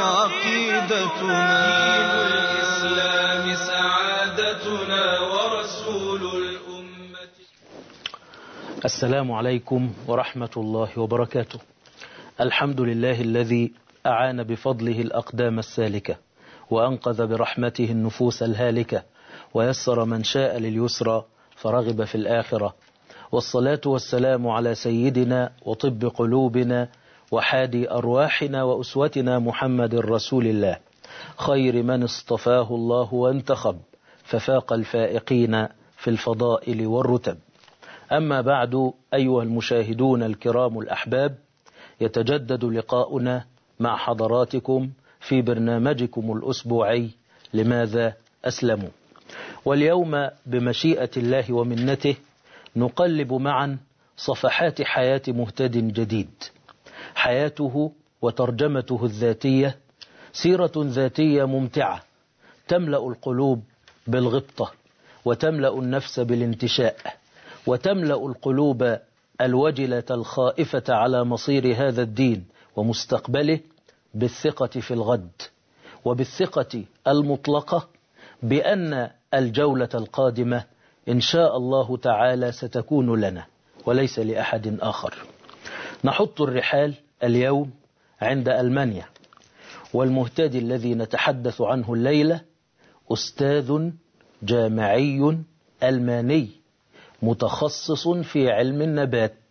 عقيدتنا دين الإسلام سعادتنا ورسول الأمة السلام عليكم ورحمة الله وبركاته الحمد لله الذي أعان بفضله الأقدام السالكة وأنقذ برحمته النفوس الهالكة ويسر من شاء لليسرى فرغب في الآخرة والصلاة والسلام على سيدنا وطب قلوبنا وحادي أرواحنا وأسوتنا محمد رسول الله خير من اصطفاه الله وانتخب ففاق الفائقين في الفضائل والرتب أما بعد أيها المشاهدون الكرام الأحباب يتجدد لقاؤنا مع حضراتكم في برنامجكم الأسبوعي لماذا أسلموا واليوم بمشيئة الله ومنته نقلب معا صفحات حياة مهتد جديد حياته وترجمته الذاتية سيرة ذاتية ممتعة تملأ القلوب بالغبطة وتملأ النفس بالانتشاء وتملأ القلوب الوجلة الخائفة على مصير هذا الدين ومستقبله بالثقة في الغد وبالثقة المطلقة بأن الجولة القادمة إن شاء الله تعالى ستكون لنا وليس لأحد آخر نحط الرحال اليوم عند ألمانيا والمهتدي الذي نتحدث عنه الليلة أستاذ جامعي ألماني متخصص في علم النبات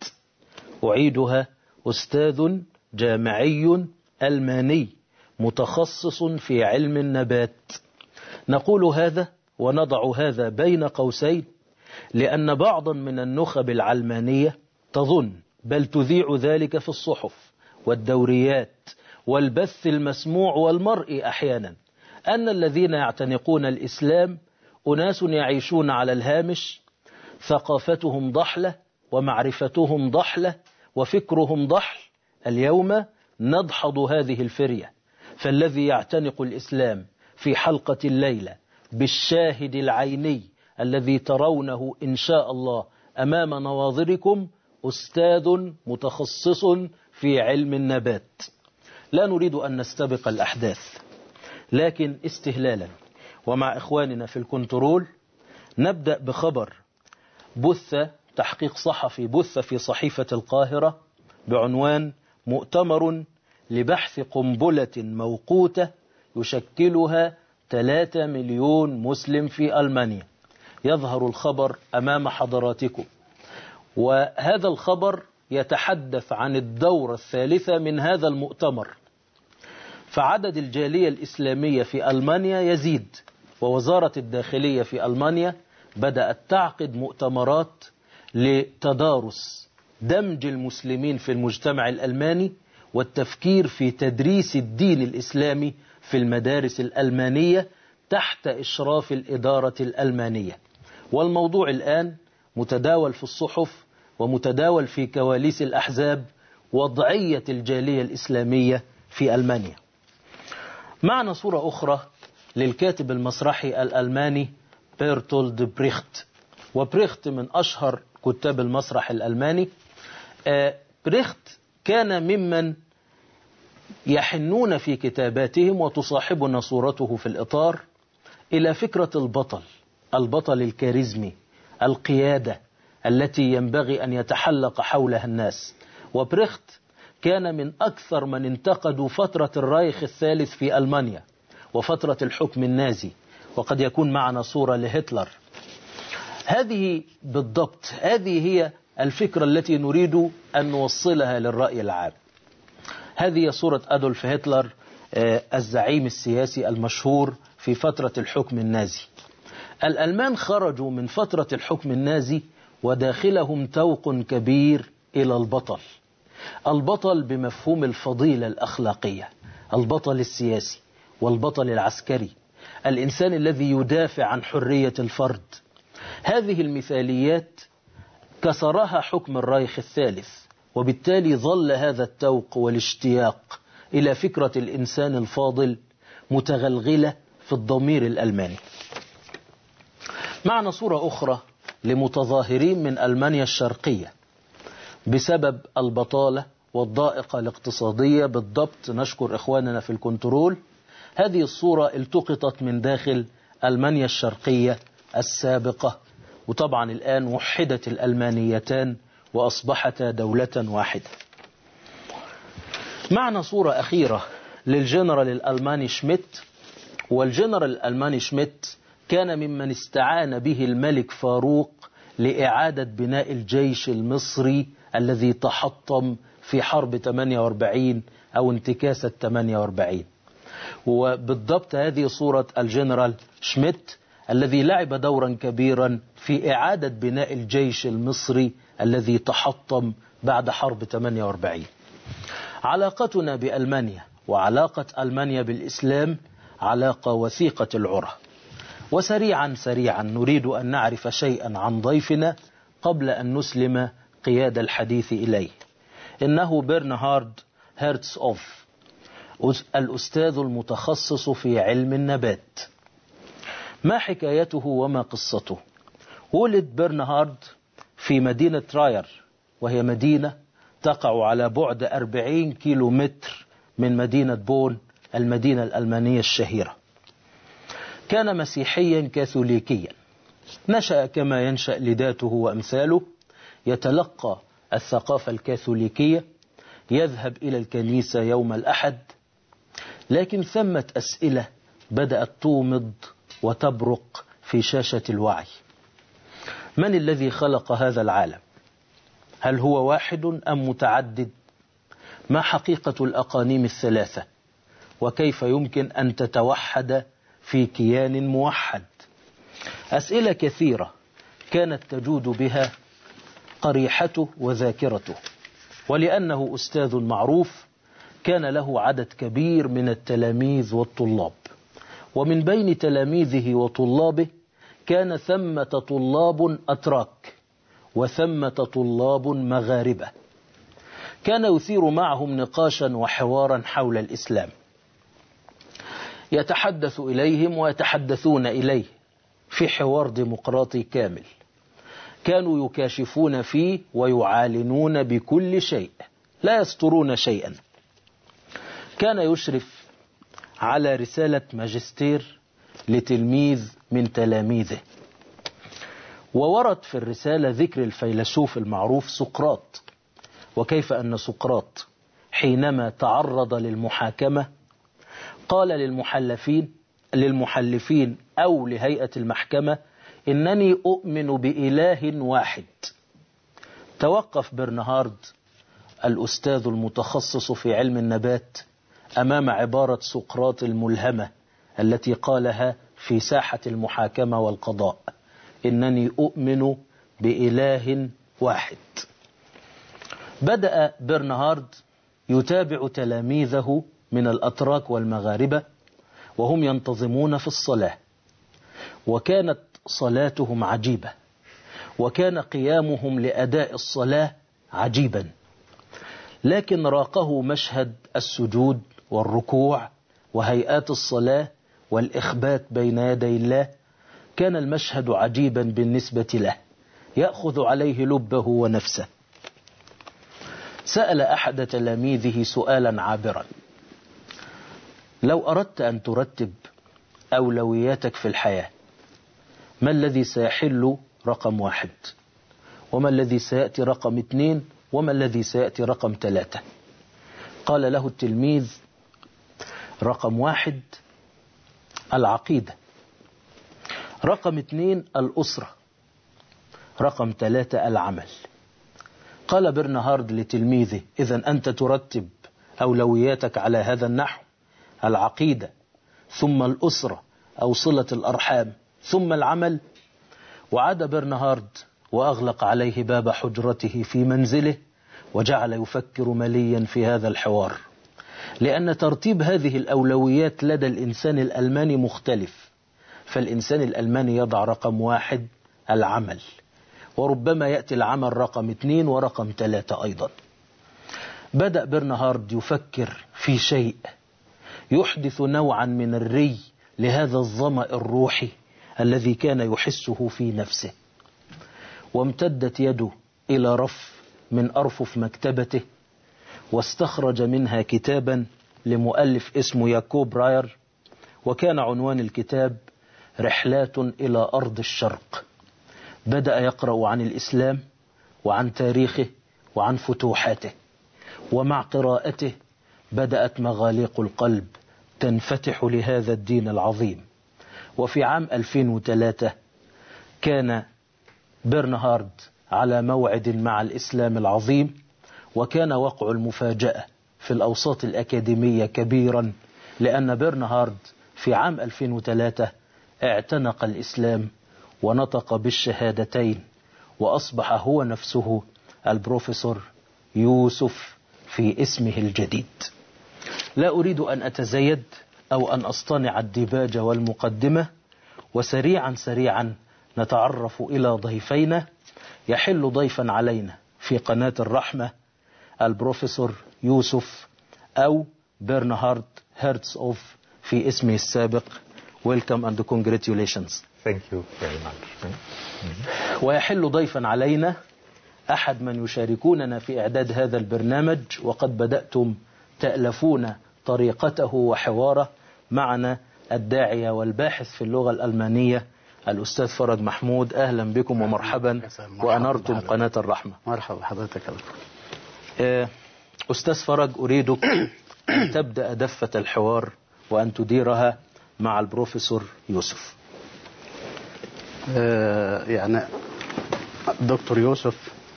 أعيدها أستاذ جامعي ألماني متخصص في علم النبات نقول هذا ونضع هذا بين قوسين لأن بعضا من النخب العلمانية تظن بل تذيع ذلك في الصحف والدوريات والبث المسموع والمرئي أحيانا أن الذين يعتنقون الإسلام أناس يعيشون على الهامش ثقافتهم ضحلة ومعرفتهم ضحلة وفكرهم ضحل اليوم ندحض هذه الفرية فالذي يعتنق الإسلام في حلقة الليلة بالشاهد العيني الذي ترونه إن شاء الله أمام نواظركم أستاذ متخصص في علم النبات لا نريد أن نستبق الأحداث لكن استهلالا ومع إخواننا في الكنترول نبدأ بخبر بث تحقيق صحفي بث في صحيفة القاهرة بعنوان مؤتمر لبحث قنبلة موقوتة يشكلها 3 مليون مسلم في ألمانيا يظهر الخبر أمام حضراتكم وهذا الخبر يتحدث عن الدورة الثالثة من هذا المؤتمر فعدد الجالية الإسلامية في ألمانيا يزيد ووزارة الداخلية في ألمانيا بدأت تعقد مؤتمرات لتدارس دمج المسلمين في المجتمع الألماني والتفكير في تدريس الدين الإسلامي في المدارس الألمانية تحت إشراف الإدارة الألمانية والموضوع الآن متداول في الصحف ومتداول في كواليس الأحزاب وضعية الجالية الإسلامية في ألمانيا معنا صورة أخرى للكاتب المسرحي الألماني بيرتولد بريخت وبريخت من أشهر كتاب المسرح الألماني بريخت كان ممن يحنون في كتاباتهم وتصاحبنا صورته في الإطار إلى فكرة البطل البطل الكاريزمي القيادة التي ينبغي أن يتحلق حولها الناس وبريخت كان من أكثر من انتقدوا فترة الرايخ الثالث في ألمانيا وفترة الحكم النازي وقد يكون معنا صورة لهتلر هذه بالضبط هذه هي الفكرة التي نريد أن نوصلها للرأي العام هذه صورة أدولف هتلر الزعيم السياسي المشهور في فترة الحكم النازي الألمان خرجوا من فترة الحكم النازي وداخلهم توق كبير إلى البطل البطل بمفهوم الفضيلة الأخلاقية البطل السياسي والبطل العسكري الإنسان الذي يدافع عن حرية الفرد هذه المثاليات كسرها حكم الرايخ الثالث وبالتالي ظل هذا التوق والاشتياق إلى فكرة الإنسان الفاضل متغلغلة في الضمير الألماني معنا صورة أخرى لمتظاهرين من ألمانيا الشرقية بسبب البطالة والضائقة الاقتصادية بالضبط نشكر إخواننا في الكنترول هذه الصورة التقطت من داخل ألمانيا الشرقية السابقة وطبعا الآن وحدت الألمانيتان وأصبحتا دولة واحدة معنا صورة أخيرة للجنرال الألماني شميت والجنرال الألماني شميت كان ممن استعان به الملك فاروق لإعادة بناء الجيش المصري الذي تحطم في حرب 48 أو انتكاسة 48 وبالضبط هذه صورة الجنرال شميت الذي لعب دورا كبيرا في إعادة بناء الجيش المصري الذي تحطم بعد حرب 48 علاقتنا بألمانيا وعلاقة ألمانيا بالإسلام علاقة وثيقة العرى وسريعا سريعا نريد أن نعرف شيئا عن ضيفنا قبل أن نسلم قياد الحديث إليه إنه برنهارد هيرتس أوف الأستاذ المتخصص في علم النبات ما حكايته وما قصته ولد برنهارد في مدينة راير وهي مدينة تقع على بعد 40 كيلو متر من مدينة بون المدينة الألمانية الشهيرة كان مسيحيا كاثوليكيا نشأ كما ينشأ لداته وأمثاله يتلقى الثقافة الكاثوليكية يذهب إلى الكنيسة يوم الأحد لكن ثمة أسئلة بدأت تومض وتبرق في شاشة الوعي من الذي خلق هذا العالم هل هو واحد أم متعدد ما حقيقة الأقانيم الثلاثة وكيف يمكن أن تتوحد في كيان موحد أسئلة كثيرة كانت تجود بها قريحته وذاكرته ولأنه أستاذ معروف كان له عدد كبير من التلاميذ والطلاب ومن بين تلاميذه وطلابه كان ثمة طلاب أتراك وثمة طلاب مغاربة كان يثير معهم نقاشا وحوارا حول الإسلام يتحدث إليهم ويتحدثون إليه في حوار ديمقراطي كامل كانوا يكاشفون فيه ويعالنون بكل شيء لا يسترون شيئا كان يشرف على رسالة ماجستير لتلميذ من تلاميذه وورد في الرسالة ذكر الفيلسوف المعروف سقراط وكيف أن سقراط حينما تعرض للمحاكمة قال للمحلفين للمحلفين أو لهيئة المحكمة إنني أؤمن بإله واحد توقف برنهارد الأستاذ المتخصص في علم النبات أمام عبارة سقراط الملهمة التي قالها في ساحة المحاكمة والقضاء إنني أؤمن بإله واحد بدأ برنهارد يتابع تلاميذه من الأتراك والمغاربة وهم ينتظمون في الصلاة وكانت صلاتهم عجيبة وكان قيامهم لأداء الصلاة عجيبا لكن راقه مشهد السجود والركوع وهيئات الصلاة والإخبات بين يدي الله كان المشهد عجيبا بالنسبة له يأخذ عليه لبه ونفسه سأل أحد تلاميذه سؤالا عابرا لو أردت أن ترتب أولوياتك في الحياة ما الذي سيحل رقم واحد وما الذي سيأتي رقم اثنين وما الذي سيأتي رقم ثلاثة قال له التلميذ رقم واحد العقيدة رقم اثنين الأسرة رقم ثلاثة العمل قال برنهارد لتلميذه إذا أنت ترتب أولوياتك على هذا النحو العقيدة ثم الأسرة أو صلة الأرحام ثم العمل وعاد برنهارد وأغلق عليه باب حجرته في منزله وجعل يفكر مليا في هذا الحوار لأن ترتيب هذه الأولويات لدى الإنسان الألماني مختلف فالإنسان الألماني يضع رقم واحد العمل وربما يأتي العمل رقم اثنين ورقم ثلاثة أيضا بدأ برنهارد يفكر في شيء يحدث نوعا من الري لهذا الظمأ الروحي الذي كان يحسه في نفسه وامتدت يده إلى رف من أرفف مكتبته واستخرج منها كتابا لمؤلف اسمه ياكوب راير وكان عنوان الكتاب رحلات إلى أرض الشرق بدأ يقرأ عن الإسلام وعن تاريخه وعن فتوحاته ومع قراءته بدأت مغاليق القلب تنفتح لهذا الدين العظيم وفي عام 2003 كان برنهارد على موعد مع الإسلام العظيم وكان وقع المفاجأة في الأوساط الأكاديمية كبيرا لأن برنهارد في عام 2003 اعتنق الإسلام ونطق بالشهادتين وأصبح هو نفسه البروفيسور يوسف في اسمه الجديد لا أريد أن أتزيد أو أن أصطنع الديباج والمقدمة وسريعا سريعا نتعرف إلى ضيفينا يحل ضيفا علينا في قناة الرحمة البروفيسور يوسف أو برنهارد هيرتس أوف في اسمه السابق Welcome and congratulations Thank you very much. ويحل ضيفا علينا أحد من يشاركوننا في إعداد هذا البرنامج وقد بدأتم تألفون طريقته وحواره معنا الداعية والباحث في اللغة الألمانية الأستاذ فرج محمود أهلا بكم ومرحبا مرحبا وأنرتم بحضرتك. قناة الرحمة مرحبا حضرتك آه، أستاذ فرج أريدك أن تبدأ دفة الحوار وأن تديرها مع البروفيسور يوسف äh, يعني Dr. Josef,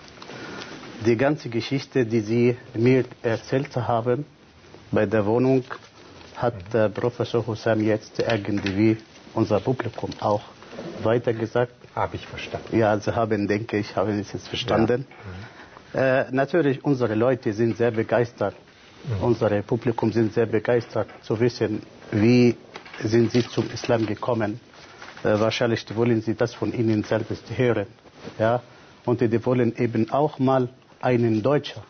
die ganze Geschichte, die Sie mir erzählt haben bei der Wohnung, hat äh, Professor Hussam jetzt irgendwie unser Publikum auch weitergesagt. Habe ich verstanden. Ja, Sie haben, denke ich, haben es jetzt verstanden. Äh, natürlich, unsere Leute sind sehr begeistert. Unser Publikum sind sehr begeistert zu wissen, wie sind sie zum Islam gekommen. Äh, wahrscheinlich wollen sie das von Ihnen selbst hören. Ja? Und die wollen eben auch mal einen Deutscher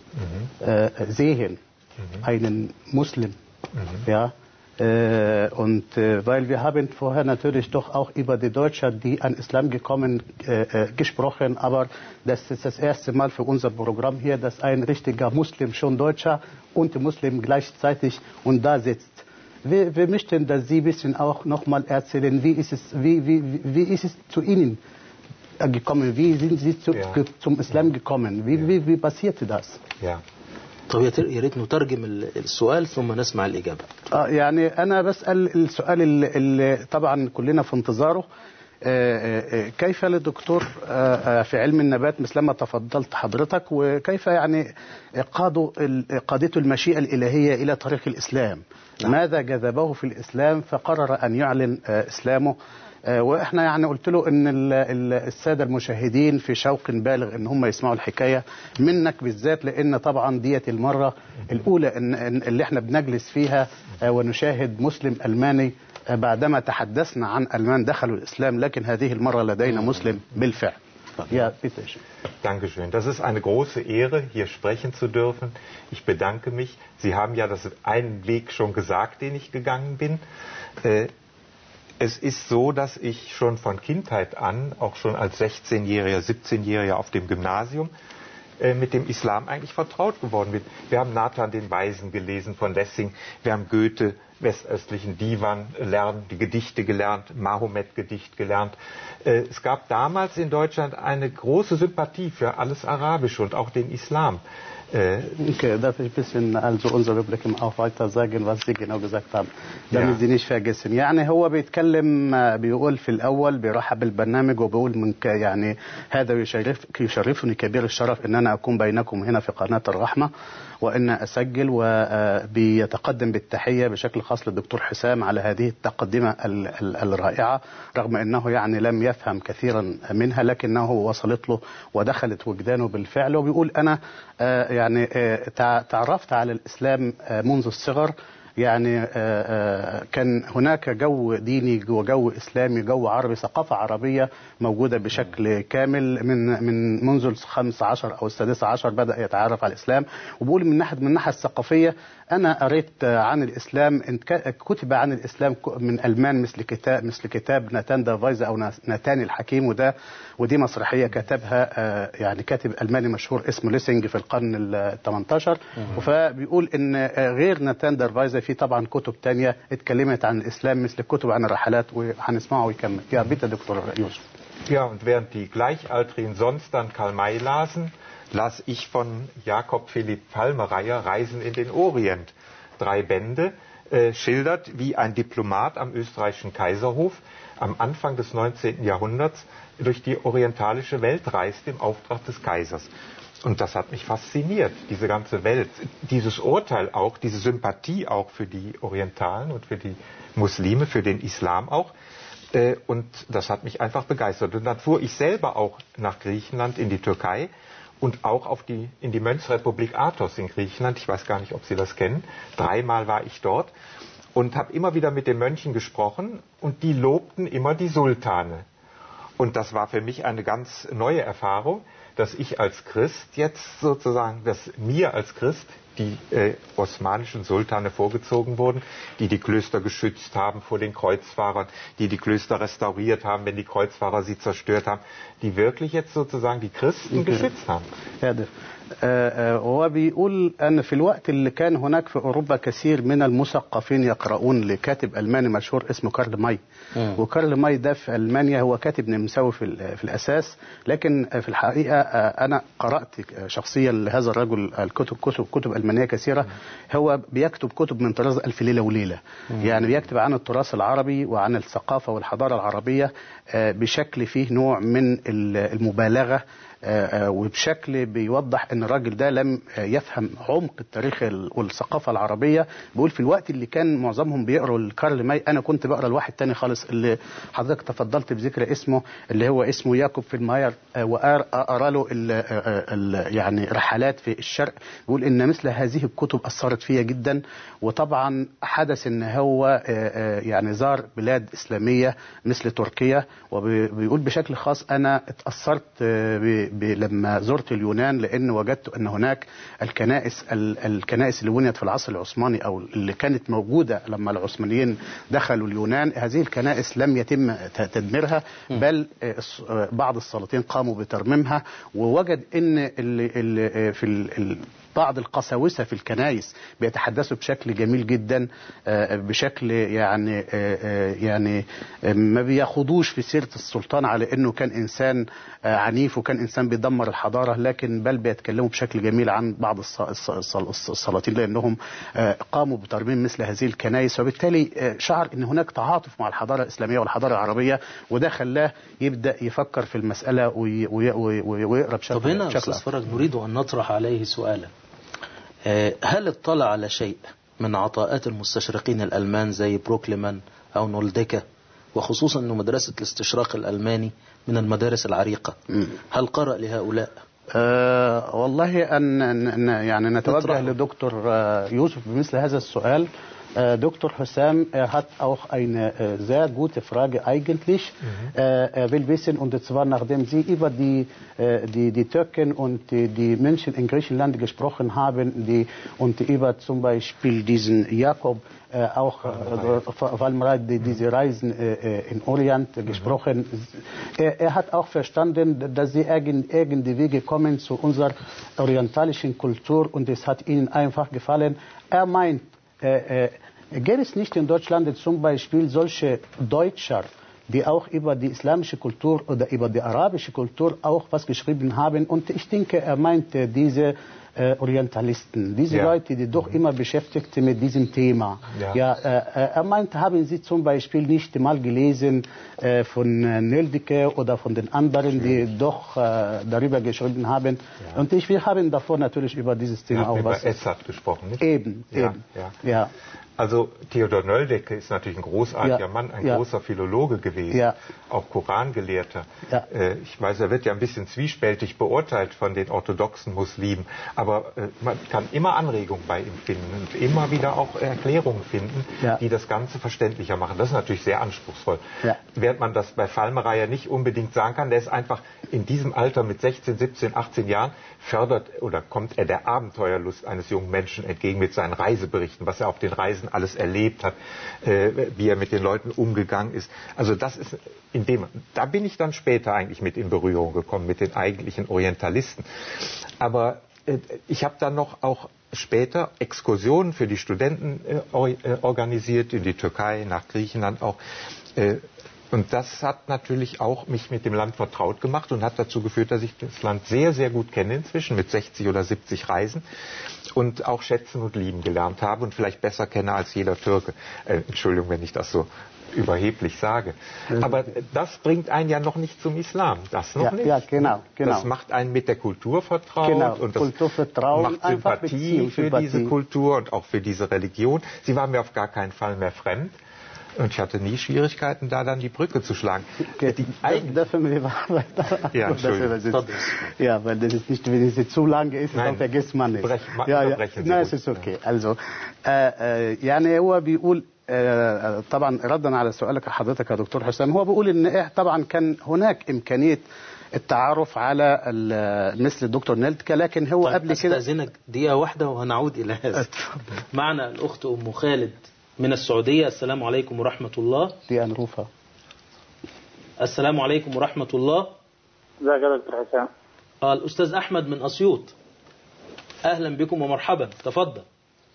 äh, sehen, einen Muslim. Ja? Äh, und äh, weil wir haben vorher natürlich doch auch über die Deutschen, die an Islam gekommen, äh, äh, gesprochen, aber das ist das erste Mal für unser Programm hier, dass ein richtiger Muslim, schon Deutscher und Muslim gleichzeitig und da sitzt. Wir, wir möchten, dass Sie ein bisschen auch nochmal erzählen, wie ist es, wie, wie, wie- wie ist es zu Ihnen äh, gekommen, wie sind Sie zu, Ja. ge, zum Islam gekommen, wie, wie, wie passierte das? Ja. طب يا تر- يا ريت نترجم ال- السؤال ثم نسمع الإجابة آه، يعني انا بسال السؤال اللي, اللي طبعا كلنا في انتظاره آه، آه، آه، كيف للدكتور آه، آه، في علم النبات مثلما تفضلت حضرتك وكيف يعني قادوا ال- قادته المشيئه الالهيه الى طريق الاسلام ماذا جذبه في الاسلام فقرر ان يعلن آه، اسلامه آه، واحنا يعني قلت له ان ال- ال- الساده المشاهدين في شوق بالغ ان هم يسمعوا الحكايه منك بالذات لان طبعا ديت المره الاولى إن إن اللي احنا بنجلس فيها آه، ونشاهد مسلم الماني آه، بعدما تحدثنا عن المان دخلوا الاسلام لكن هذه المره لدينا مسلم بالفعل يا بيتر Dankeschön. Das ist eine große Ehre, hier sprechen zu dürfen. Ich bedanke mich. Sie haben ja das einen Weg schon gesagt, den ich gegangen bin. Äh, Es ist so, dass ich schon von Kindheit an, auch schon als 16-Jähriger, 17-Jähriger auf dem Gymnasium, äh, mit dem Islam eigentlich vertraut geworden bin. Wir haben Nathan den Weisen gelesen von Lessing, wir haben Goethe, westöstlichen Divan lernen, die Gedichte gelernt, Mahomet-Gedicht gelernt. Äh, Es gab damals in Deutschland eine große Sympathie für alles Arabische und auch den Islam. Äh, Okay, darf ich ein bisschen also unser Publikum auch weiter sagen, was Sie genau gesagt haben, damit Ja. Sie nicht vergessen. يعني هو بيتكلم آه، بيقول في الأول بيرحب بالبرنامج وبيقول من ك- يعني هذا يشرف يشرفني كبير الشرف أن أنا أكون بينكم هنا في قناة الرحمة وأن أسجل وبيتقدم بالتحية بشكل خاص للدكتور حسام على هذه التقدمة ال- ال- الرائعة رغم أنه يعني لم يفهم كثيرا منها لكنه وصلت له ودخلت وجدانه بالفعل وبيقول أنا آه، يعني آه، تع- تعرفت على الإسلام آه، منذ الصغر يعني آه، آه، كان هناك جو ديني وجو اسلامي جو عربي ثقافه عربيه موجوده بشكل كامل من من منذ الخامس عشر او السادس عشر بدا يتعرف على الاسلام وبقول من ناحيه من الناحيه الثقافيه انا قريت عن الاسلام إن ك- كتب عن الاسلام ك- من المان مثل كتاب مثل كتاب ناتان دافايزا او ناس- ناتان الحكيم وده ودي مسرحيه كتبها آه، يعني كاتب الماني مشهور اسمه ليسنج في القرن ال 18 فبيقول ان آه، غير ناتان دافايزا في طبعا كتب تانية اتكلمت عن الاسلام مثل كتب عن الرحلات وهنسمعه ويكمل يا بيتا دكتور يوسف Ja, und während die Gleichaltrigen sonst dann Karl May lasen, las ich von Jakob Philipp Palmereier Reisen in den Orient. Drei Bände, äh, schildert, wie ein Diplomat am österreichischen Kaiserhof am Anfang des 19. Jahrhunderts durch die orientalische Welt reist im Auftrag des Kaisers. Und das hat mich fasziniert, diese ganze Welt. Dieses Urteil auch, diese Sympathie auch für die Orientalen und für die Muslime, für den Islam auch. Äh, Und das hat mich einfach begeistert. Und dann fuhr ich selber auch nach Griechenland in die Türkei und auch auf die, in die Mönchsrepublik Athos in Griechenland. Ich weiß gar nicht, ob Sie das kennen. Dreimal war ich dort und habe immer wieder mit den Mönchen gesprochen und die lobten immer die Sultane. Und das war für mich eine ganz neue Erfahrung, dass ich als Christ jetzt sozusagen, dass mir als Christ die äh, osmanischen Sultane vorgezogen wurden, die die Klöster geschützt haben vor den Kreuzfahrern, die die Klöster restauriert haben, wenn die Kreuzfahrer sie zerstört haben, die wirklich jetzt sozusagen die Christen geschützt haben. هذا آه، آه، هو بيقول ان في الوقت اللي كان هناك في اوروبا كثير من المثقفين يقرؤون لكاتب الماني مشهور اسمه كارل ماي مم. وكارل ماي ده في المانيا هو كاتب نمساوي في, ال- في الاساس لكن في الحقيقه آه، انا قرات شخصيا لهذا الرجل الكتب كتب كتب المانيه كثيره هو بيكتب كتب من طراز الف ليله وليله يعني بيكتب عن التراث العربي وعن الثقافه والحضاره العربيه آه، بشكل فيه نوع من ال- المبالغه آه، آه، وبشكل بيوضح ان الراجل ده لم آه، يفهم عمق التاريخ ال- والثقافه العربيه بيقول في الوقت اللي كان معظمهم بيقروا الكارل ماي انا كنت بقرا لواحد تاني خالص اللي حضرتك تفضلت بذكر اسمه اللي هو اسمه ياكوب في الماير وقرا له ال- آه، ال- يعني رحلات في الشرق بيقول ان مثل هذه الكتب اثرت فيا جدا وطبعا حدث ان هو آه، آه، يعني زار بلاد اسلاميه مثل تركيا وبيقول بشكل خاص انا اتاثرت آه، ب- ب- لما زرت اليونان لان وجدت ان هناك الكنائس ال- الكنائس اللي بنيت في العصر العثماني او اللي كانت موجوده لما العثمانيين دخلوا اليونان هذه الكنائس لم يتم ت- تدميرها بل آه، الس- آه، بعض السلاطين قاموا بترميمها ووجد ان ال- ال- آه، في ال- ال- بعض القساوسه في الكنائس بيتحدثوا بشكل جميل جدا آه، بشكل يعني آه، آه، يعني آه، ما بياخدوش في سيره السلطان على انه كان انسان آه، عنيف وكان انسان بيدمر الحضاره لكن بل بيتكلموا بشكل جميل عن بعض الص- الص- الص- السلاطين لانهم آه، قاموا بترميم مثل هذه الكنائس وبالتالي آه، شعر ان هناك تعاطف مع الحضاره الاسلاميه والحضاره العربيه وده خلاه يبدا يفكر في المساله وي- وي- وي- ويقرا بشكل طب هنا يا بشكل أستاذ فرج نريد أن نطرح عليه سؤالا آه، هل اطلع على شيء من عطاءات المستشرقين الألمان زي بروكلمان أو نولديكا وخصوصا أنه مدرسة الاستشراق الألماني من المدارس العريقة هل قرأ لهؤلاء آه والله أن أن- أن- يعني نتوجه نطرحه. لدكتور آه، يوسف بمثل هذا السؤال Äh, Dr. Hussam er hat auch eine äh, sehr gute Frage eigentlich. Äh, er will wissen, und zwar nachdem Sie über die, äh, die, die Türken und die, die Menschen in Griechenland gesprochen haben die, und über zum Beispiel diesen Jakob äh, auch äh, Valmrad, die, diese Reisen äh, äh, in Orient äh, gesprochen. Er, er hat auch verstanden, dass sie irgend, irgendwie gekommen zu unserer orientalischen Kultur und es hat ihnen einfach gefallen. Er meint, äh, äh, gibt es nicht in Deutschland zum Beispiel solche Deutscher, die auch über die islamische Kultur oder über die arabische Kultur auch was geschrieben haben. Und ich denke, er meinte diese äh, Orientalisten, diese Ja. Leute, die doch immer beschäftigt sind mit diesem Thema. Ja. Ja, äh, äh, er meint, haben Sie zum Beispiel nicht mal gelesen äh, von äh, Nöldeke oder von den anderen, die doch äh, darüber geschrieben haben. Und ich, wir haben davor natürlich über dieses Wir Thema haben auch über was. Essad gesprochen, nicht? Eben, Ja, eben. ja. ja. Also Theodor Nöldecke ist natürlich ein großartiger Ja, Mann, ein ja. großer Philologe gewesen, Ja. auch Korangelehrter. Ja. Äh, ich weiß, er wird ja ein bisschen zwiespältig beurteilt von den orthodoxen Muslimen, Aber äh, man kann immer Anregungen bei ihm finden und immer wieder auch Erklärungen finden, Ja. die das Ganze verständlicher machen. Das ist natürlich sehr anspruchsvoll. Ja. Während man das bei Falmerei ja nicht unbedingt sagen kann, der ist einfach in diesem Alter mit 16, 17, 18 Jahren fördert oder kommt er der Abenteuerlust eines jungen Menschen entgegen mit seinen Reiseberichten, was er auf den Reisen alles erlebt hat, äh, wie er mit den Leuten umgegangen ist. Also das ist in dem, da bin ich dann später eigentlich mit in Berührung gekommen mit den eigentlichen Orientalisten. Aber äh, ich habe dann noch auch später Exkursionen für die Studenten äh, or- äh, organisiert in die Türkei, nach Griechenland auch. Äh, und das hat natürlich auch mich mit dem Land vertraut gemacht und hat dazu geführt, dass ich das Land sehr, sehr gut kenne inzwischen mit 60 oder 70 Reisen und auch schätzen und lieben gelernt habe und vielleicht besser kenne als jeder Türke. Äh, Entschuldigung, wenn ich das so überheblich sage. Aber das bringt einen ja noch nicht zum Islam. Das noch Ja, nicht. ja, genau, genau. Das macht einen mit der Kultur vertraut Genau, und das Kulturvertrauen, macht einfach Sympathie Beziehung, für Sympathie. diese Kultur und auch für diese Religion. Sie waren mir auf gar keinen Fall mehr fremd. Und ich hatte nie Schwierigkeiten, da dann die Brücke zu schlagen. Okay. Die Das, eigen- dafür wir weiter. Ja, Entschuldigung. Das ist- ja, weil das ist nicht, wenn es zu lange ist, Nein. dann vergisst man es. Brech- ma- ja, ja. unterbrechen Sie Nein, ruhig. es ist okay. Also, äh, äh, يعني هو بيقول آه، طبعا ردا على سؤالك حضرتك يا دكتور حسام هو بيقول ان إيه طبعا كان هناك امكانيه التعرف على ال- مثل الدكتور نيلتكا لكن هو طيب قبل كده استاذنك دقيقه واحده وهنعود الى هذا اتفضل. معنا الاخت ام خالد من السعوديه السلام عليكم ورحمه الله دي انروفه السلام عليكم ورحمه الله ازيك يا دكتور حسام آه الاستاذ احمد من اسيوط اهلا بكم ومرحبا تفضل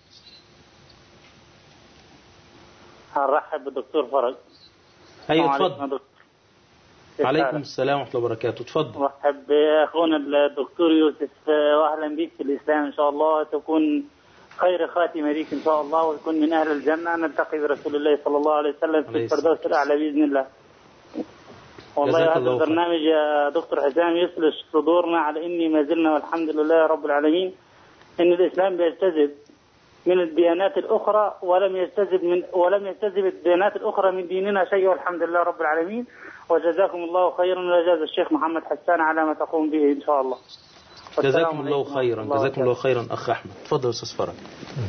هنرحب بالدكتور فرج ايوه السلام عليكم يا اتفضل دكتور. كيف عليكم حالك؟ السلام ورحمه الله وبركاته اتفضل مرحب باخونا الدكتور يوسف واهلا بك في الاسلام ان شاء الله تكون خير خاتمه ليك ان شاء الله وتكون من اهل الجنه نلتقي برسول الله صلى الله عليه وسلم في عليه الفردوس الاعلى باذن الله. والله جزاك هذا الله خير. البرنامج يا دكتور حسام يصلح صدورنا على اني ما زلنا والحمد لله رب العالمين ان الاسلام بيجتذب من الديانات الاخرى ولم يجتذب من ولم يجتذب الديانات الاخرى من ديننا شيء والحمد لله رب العالمين وجزاكم الله خيرا وجزا الشيخ محمد حسان على ما تقوم به ان شاء الله. والسلام جزاكم الله عليكم خيرا ورحمة الله جزاكم الله وبركاته. خيرا اخ احمد اتفضل يا استاذ فرج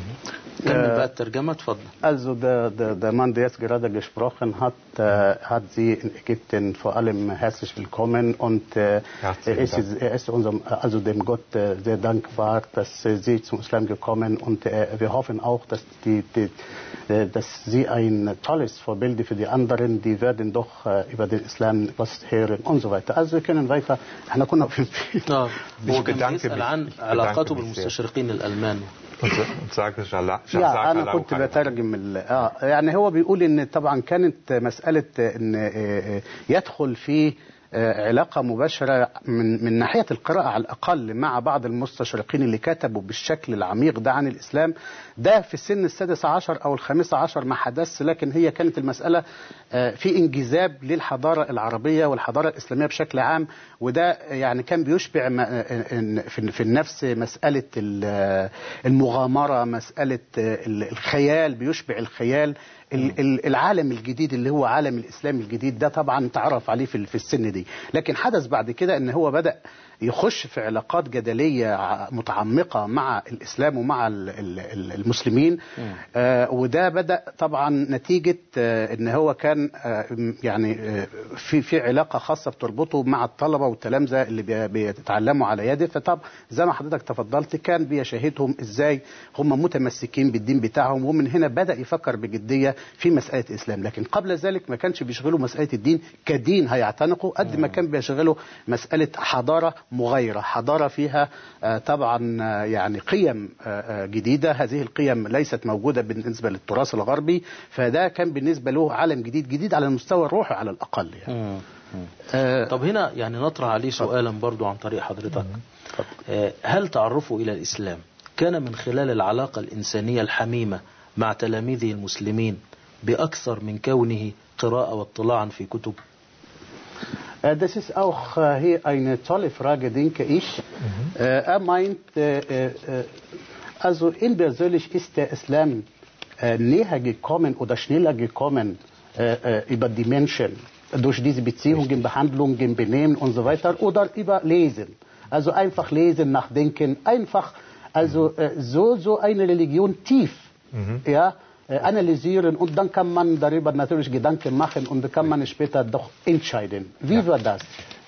كمل بقى الترجمه اتفضل Also der, der, der Mann, der jetzt gerade gesprochen hat, äh, hat Sie in Ägypten vor allem herzlich willkommen und äh, Herzlichen er ist, Dank. er ist unserem, also dem Gott äh, sehr dankbar, dass äh, Sie zum Islam gekommen und äh, wir hoffen auch, dass, die, die, äh, dass Sie ein tolles Vorbild für die anderen, die werden doch äh, über den Islam was hören und so weiter. Also wir können weiter. احنا كنا في اه Ich هو كان bedanke بيسال mich. عن Ich bedanke علاقته mich sehr. بالمستشرقين الالمان und, und sage Jala, يا انا كنت بترجم ال- اه يعني هو بيقول ان طبعا كانت مساله ان آه، آه، يدخل في آه، علاقة مباشرة من من ناحية القراءة على الأقل مع بعض المستشرقين اللي كتبوا بالشكل العميق ده عن الإسلام ده في السن السادس عشر أو الخامس عشر ما حدث لكن هي كانت المسألة آه، في انجذاب للحضارة العربية والحضارة الإسلامية بشكل عام وده يعني كان بيشبع م- آه، إن- في في النفس مسألة ال- المغامرة مسألة آه، الخيال بيشبع الخيال ال- ال- العالم الجديد اللي هو عالم الاسلام الجديد ده طبعا تعرف عليه في في السن دي لكن حدث بعد كده ان هو بدا يخش في علاقات جدليه ع- متعمقه مع الاسلام ومع ال- ال- ال- المسلمين آه وده بدا طبعا نتيجه آه ان هو كان آه م- يعني آه في في علاقه خاصه بتربطه مع الطلبه والتلامذه اللي بي- بيتعلموا على يده فطب زي ما حضرتك تفضلت كان بيشاهدهم ازاي هم متمسكين بالدين بتاعهم ومن هنا بدا يفكر بجديه في مساله الاسلام لكن قبل ذلك ما كانش بيشغله مساله الدين كدين هيعتنقه قد ما كان بيشغله مساله حضاره مغايره حضاره فيها آه، طبعا آه، يعني قيم آه، آه، جديده هذه القيم ليست موجوده بالنسبه للتراث الغربي فده كان بالنسبه له عالم جديد جديد على المستوى الروحي على الاقل يعني مم. مم. آه، طب هنا يعني نطرح عليه سؤالا برضو عن طريق حضرتك آه، هل تعرفه إلى الإسلام كان من خلال العلاقة الإنسانية الحميمة مع تلاميذه المسلمين بأكثر من كونه قراءة واطلاعا في كتب Äh, Das ist auch äh, hier eine tolle Frage, denke ich. Äh, Er meint, äh, äh, also ihm persönlich ist der Islam äh, näher gekommen oder schneller gekommen äh, äh, über die Menschen durch diese Beziehungen, Behandlungen, Benehmen und so weiter oder über Lesen. Also einfach lesen, nachdenken, einfach Also äh, so, so eine Religion tief, ja, äh, analysieren und dann kann man darüber natürlich Gedanken machen und dann kann man später doch entscheiden. Wie war das?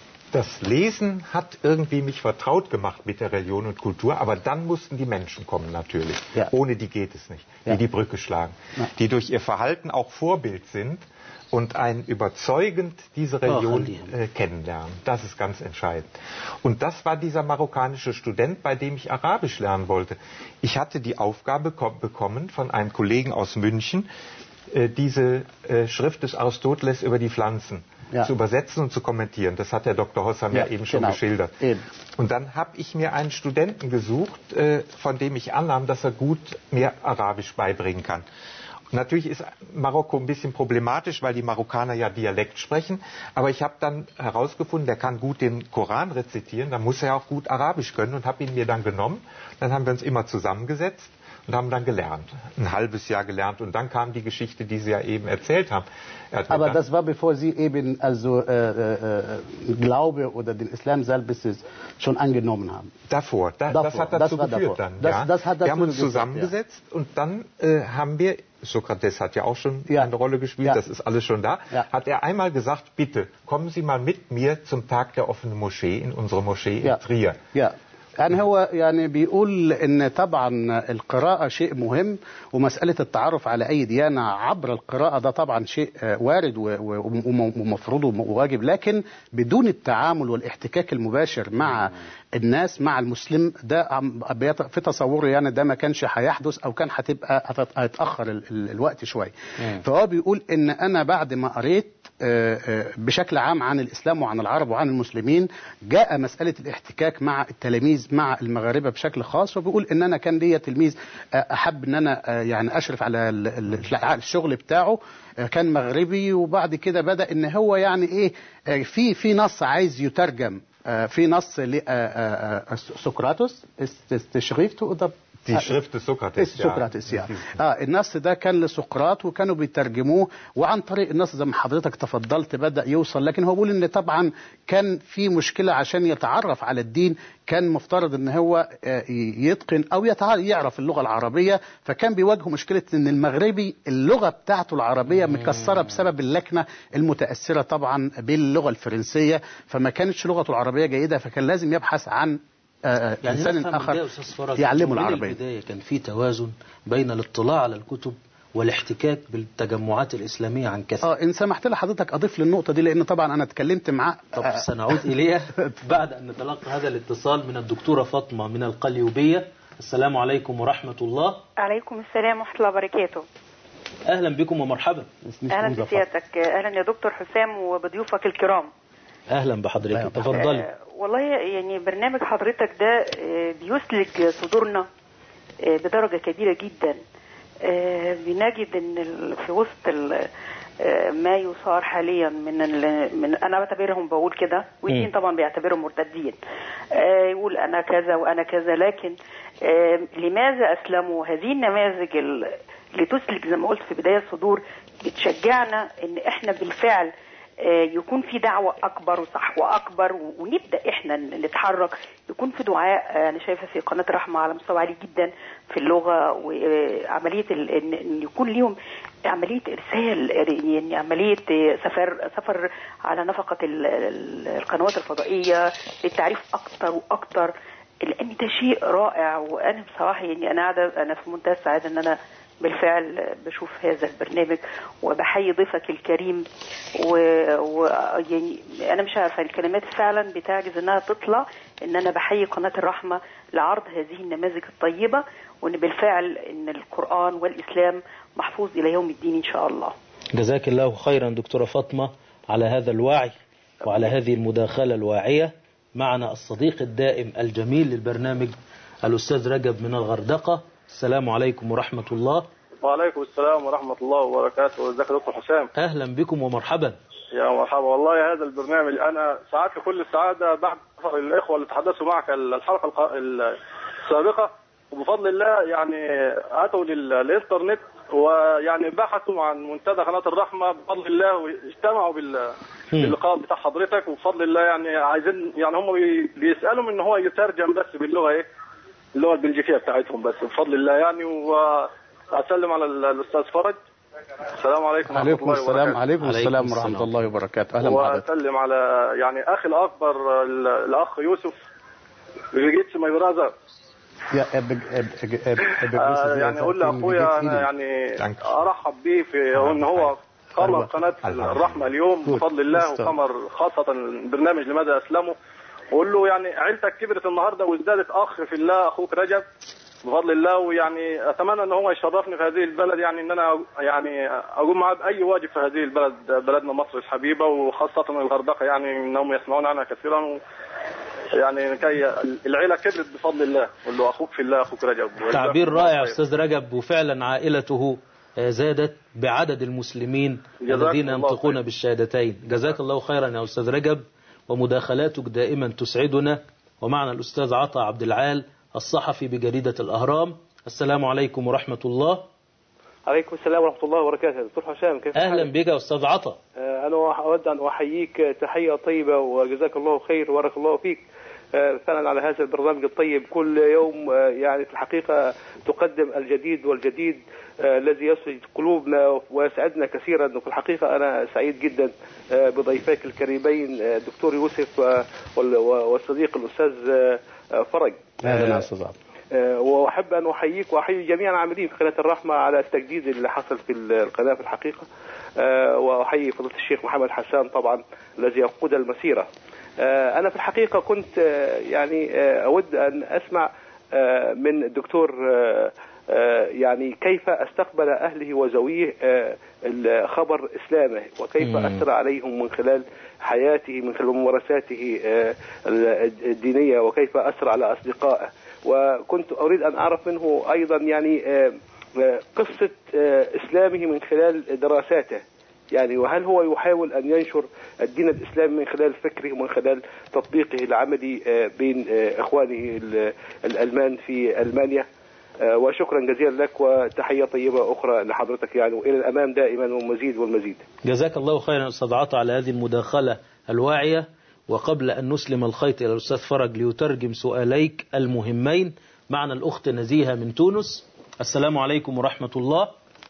Das Lesen hat irgendwie mich vertraut gemacht mit der Religion und Kultur, aber dann mussten die Menschen kommen natürlich. Ja. Ohne die geht es nicht. Die Ja. die Brücke schlagen. Ja. Die durch ihr Verhalten auch Vorbild sind und einen überzeugend diese Religion Ach, äh, kennenlernen. Das ist ganz entscheidend. Und das war dieser marokkanische Student, bei dem ich Arabisch lernen wollte. Ich hatte die Aufgabe ko- bekommen von einem Kollegen aus München, äh, diese äh, Schrift des Aristoteles über die Pflanzen Ja. zu übersetzen und zu kommentieren. Das hat der Dr. Hossam ja, Ja, eben schon genau. geschildert. Eben. Und dann habe ich mir einen Studenten gesucht, äh, von dem ich annahm, dass er gut mir Arabisch beibringen kann. Und natürlich ist Marokko ein bisschen problematisch, weil die Marokkaner ja Dialekt sprechen. Aber ich habe dann herausgefunden, der kann gut den Koran rezitieren, dann muss er auch gut Arabisch können und habe ihn mir dann genommen. Dann haben wir uns immer zusammengesetzt und haben dann gelernt. Ein halbes Jahr gelernt. Und dann kam die Geschichte, die Sie ja eben erzählt haben. Er hat mir Aber dann- das war bevor Sie eben also äh, äh, äh, Glaube oder den Islam selbst schon angenommen haben. Davor, da, Davor, das hat das dazu war geführt davor. dann. Das- ja. das hat wir dazu haben uns geführt, zusammengesetzt und dann äh, haben wir, Sokrates hat ja auch schon Ja. eine Rolle gespielt, Ja. das ist alles schon da, Ja. hat er einmal gesagt, bitte kommen Sie mal mit mir zum Tag der offenen Moschee in unsere Moschee in Ja. Trier. Ja يعني هو يعني بيقول ان طبعا القراءة شيء مهم ومسألة التعرف على اي ديانة عبر القراءة ده طبعا شيء آه، وارد و- و- وم- ومفروض وواجب لكن بدون التعامل والاحتكاك المباشر مع الناس مع المسلم ده عم- بيت- في تصوري يعني ده ما كانش هيحدث او كان هتبقى هتت- هيتاخر ال- ال- الوقت شويه فهو بيقول ان انا بعد ما قريت آه، آه، بشكل عام عن الاسلام وعن العرب وعن المسلمين جاء مساله الاحتكاك مع التلاميذ مع المغاربه بشكل خاص وبيقول ان انا كان ليا تلميذ آه، احب ان انا آه، يعني اشرف على ال- ال- الشغل بتاعه آه، كان مغربي وبعد كده بدا ان هو يعني ايه آه، في في نص عايز يترجم آه، في نص لسقراطس استشريفته oder Die Schrift des Sokrates. اسم سقراطس يعني اه النص ده كان لسقراط وكانوا بيترجموه وعن طريق النص زي ما حضرتك تفضلت بدا يوصل لكن هو بيقول ان طبعا كان في مشكله عشان يتعرف على الدين كان مفترض ان هو آه، يتقن او يتع- يعرف اللغه العربيه فكان بيواجهه مشكله ان المغربي اللغه بتاعته العربيه مكسره بسبب اللكنه المتاثره طبعا باللغه الفرنسيه فما كانتش لغته العربيه جيده فكان لازم يبحث عن آه، يعني انسان نفهم من اخر ده يا أستاذ فرج يعلمه من العربيه البداية كان في توازن بين الاطلاع على الكتب والاحتكاك بالتجمعات الإسلامية عن كثب اه ان سمحت لي حضرتك اضيف للنقطه دي لان طبعا انا اتكلمت معاه طب آه، سنعود إليها بعد أن نتلقى هذا الاتصال من الدكتورة فاطمة من القليوبية السلام عليكم ورحمة الله عليكم السلام ورحمة الله وبركاته أهلا بكم ومرحبا اسمي أهلا مظفر. بسيادتك أهلا يا دكتور حسام وبضيوفك الكرام أهلا بحضرتك تفضلي آه، والله يعني برنامج حضرتك ده آه، بيسلج صدورنا آه، بدرجة كبيرة جدا آه، بنجد ان ال- في وسط ال- آه، ما يصار حاليا من ال- من انا بعتبرهم بقول كده والدين مم. طبعا بيعتبرهم مرتدين آه، يقول انا كذا وانا كذا لكن آه، لماذا اسلموا هذه النماذج ال- اللي تسلك زي ما قلت في بدايه الصدور بتشجعنا ان احنا بالفعل آه، يكون في دعوة أكبر وصحوة أكبر و- ونبدأ إحنا ن- نتحرك يكون في دعاء آه، أنا شايفة في قناة الرحمة على مستوى عالي جدا في اللغة وعملية ال- إن إن يكون ليهم عملية إرسال يعني عملية آه، سفر سفر على نفقة ال- ال- القنوات الفضائية للتعريف أكتر وأكتر لأن ده شيء رائع وأنا بصراحة يعني أنا قاعدة أنا في منتهى السعادة إن أنا بالفعل بشوف هذا البرنامج وبحيي ضيفك الكريم و... و... يعني انا مش عارفه الكلمات فعلا بتعجز انها تطلع ان انا بحيي قناه الرحمه لعرض هذه النماذج الطيبه وان بالفعل ان القران والاسلام محفوظ الى يوم الدين ان شاء الله جزاك الله خيرا دكتورة فاطمة على هذا الوعي وعلى هذه المداخلة الواعية معنا الصديق الدائم الجميل للبرنامج الأستاذ رجب من الغردقة السلام عليكم ورحمة الله وعليكم السلام ورحمة الله وبركاته ازيك يا دكتور حسام أهلا بكم ومرحبا يا مرحبا والله هذا البرنامج أنا سعدت كل السعادة بعد الإخوة اللي تحدثوا معك الحلقة الق- السابقة وبفضل الله يعني أتوا لل- للإنترنت ويعني بحثوا عن منتدى قناة الرحمة بفضل الله واجتمعوا بال باللقاء بتاع حضرتك وبفضل الله يعني عايزين يعني هم بي- بيسألوا ان هو يترجم بس باللغة ايه اللغه البلجيكيه بتاعتهم بس بفضل الله يعني واسلم على ال- الاستاذ فرج السلام عليكم ورحمه عليكم الله السلام وبركاته عليكم عليكم السلام السلام. ورحمة الله وبركاته أهلا بحضرتك واسلم على يعني اخي الاكبر ال- الاخ يوسف فيجيتس ماي براذر يا اب اب اب اب آه، يعني اقول لاخويا انا يعني Danke. ارحب بيه في ان هو قمر أيوة. قناه الحمد الرحمه اليوم Gut. بفضل الله Ist وقمر خاصه برنامج لماذا اسلموا واقول له يعني عيلتك كبرت النهارده وازدادت اخ في الله اخوك رجب بفضل الله ويعني اتمنى ان هو يشرفني في هذه البلد يعني ان انا يعني اقوم معاه باي واجب في هذه البلد بلدنا مصر الحبيبه وخاصه الغردقه يعني انهم يسمعون عنها كثيرا و يعني كي العيله كبرت بفضل الله قول له اخوك في الله اخوك رجب تعبير الله رائع خير. أستاذ رجب وفعلا عائلته آه، زادت بعدد المسلمين جزاك الذين الله ينطقون خير. بالشهادتين جزاك الله خيرا يا أستاذ رجب ومداخلاتك دائما تسعدنا ومعنا الأستاذ عطا عبد العال الصحفي بجريدة الأهرام السلام عليكم ورحمة الله عليكم السلام ورحمة الله وبركاته دكتور حسام كيف أهلا حالك؟ بك يا أستاذ عطا آه، أنا أود أن أحييك تحية طيبة وجزاك الله خير وبارك الله فيك آه، فعلا على هذا البرنامج الطيب كل يوم آه، يعني في الحقيقة تقدم الجديد والجديد آه، الذي يسعد قلوبنا ويسعدنا كثيرا وفي الحقيقة أنا سعيد جدا آه، بضيفيك الكريمين آه، الدكتور يوسف آه، وال- والصديق الأستاذ آه، آه، فرج أهلا يا آه، أستاذ عبد آه، واحب ان احييك واحيي جميع العاملين في قناه الرحمه على التجديد اللي حصل في القناه في الحقيقه آه، واحيي فضيله الشيخ محمد حسان طبعا الذي يقود المسيره آه، انا في الحقيقه كنت آه، يعني آه، اود ان اسمع آه، من الدكتور آه، آه، يعني كيف استقبل اهله وزويه آه، الخبر اسلامه وكيف مم. اثر عليهم من خلال حياته من خلال ممارساته آه، الدينيه وكيف اثر على اصدقائه وكنت اريد ان اعرف منه ايضا يعني آه، آه، قصه آه، اسلامه من خلال دراساته يعني وهل هو يحاول ان ينشر الدين الاسلامي من خلال فكره ومن خلال تطبيقه العملي آه، بين آه، اخوانه ال- الالمان في المانيا آه، وشكرا جزيلا لك وتحيه طيبه اخرى لحضرتك يعني والى الامام دائما والمزيد والمزيد جزاك الله خيرا أستاذ عطا على هذه المداخلة الواعية وقبل أن نسلم الخيط إلى الأستاذ فرج ليترجم سؤاليك المهمين معنا الأخت نزيهة من تونس السلام عليكم ورحمة الله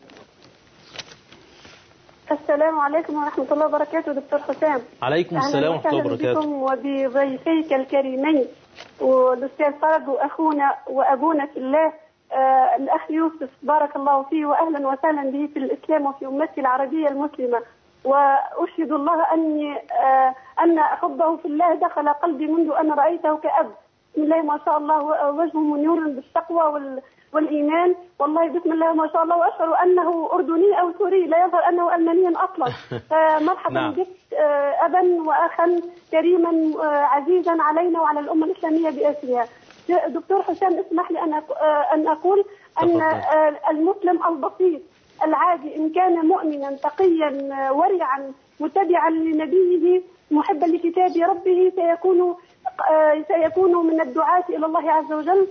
السلام عليكم ورحمة الله وبركاته دكتور حسام عليكم أهلا السلام ورحمة الله وسهلا وبركاته بكم وبضيفيك الكريمين والأستاذ فرج وأخونا وأبونا في الله آه الأخ يوسف بارك الله فيه وأهلا وسهلا به في الإسلام وفي أمتي العربية المسلمة وأشهد الله أني آه أن حبه في الله دخل قلبي منذ أن رأيته كأب بسم الله ما شاء الله وجهه منور بالتقوى وال والإيمان والله بسم الله ما شاء الله وأشعر أنه أردني أو سوري لا يظهر أنه ألمانيا أصلا فمرحبا نعم. بك آه، أبا وأخا كريما آه، عزيزا علينا وعلى الأمة الإسلامية بأسرها دكتور حسام اسمح لي أن أق- آه، أن أقول أن تفضل. آه، المسلم البسيط العادي إن كان مؤمنا تقيا آه، ورعا متبعا لنبيه محبا لكتاب ربه سيكون آه، سيكون من الدعاة إلى الله عز وجل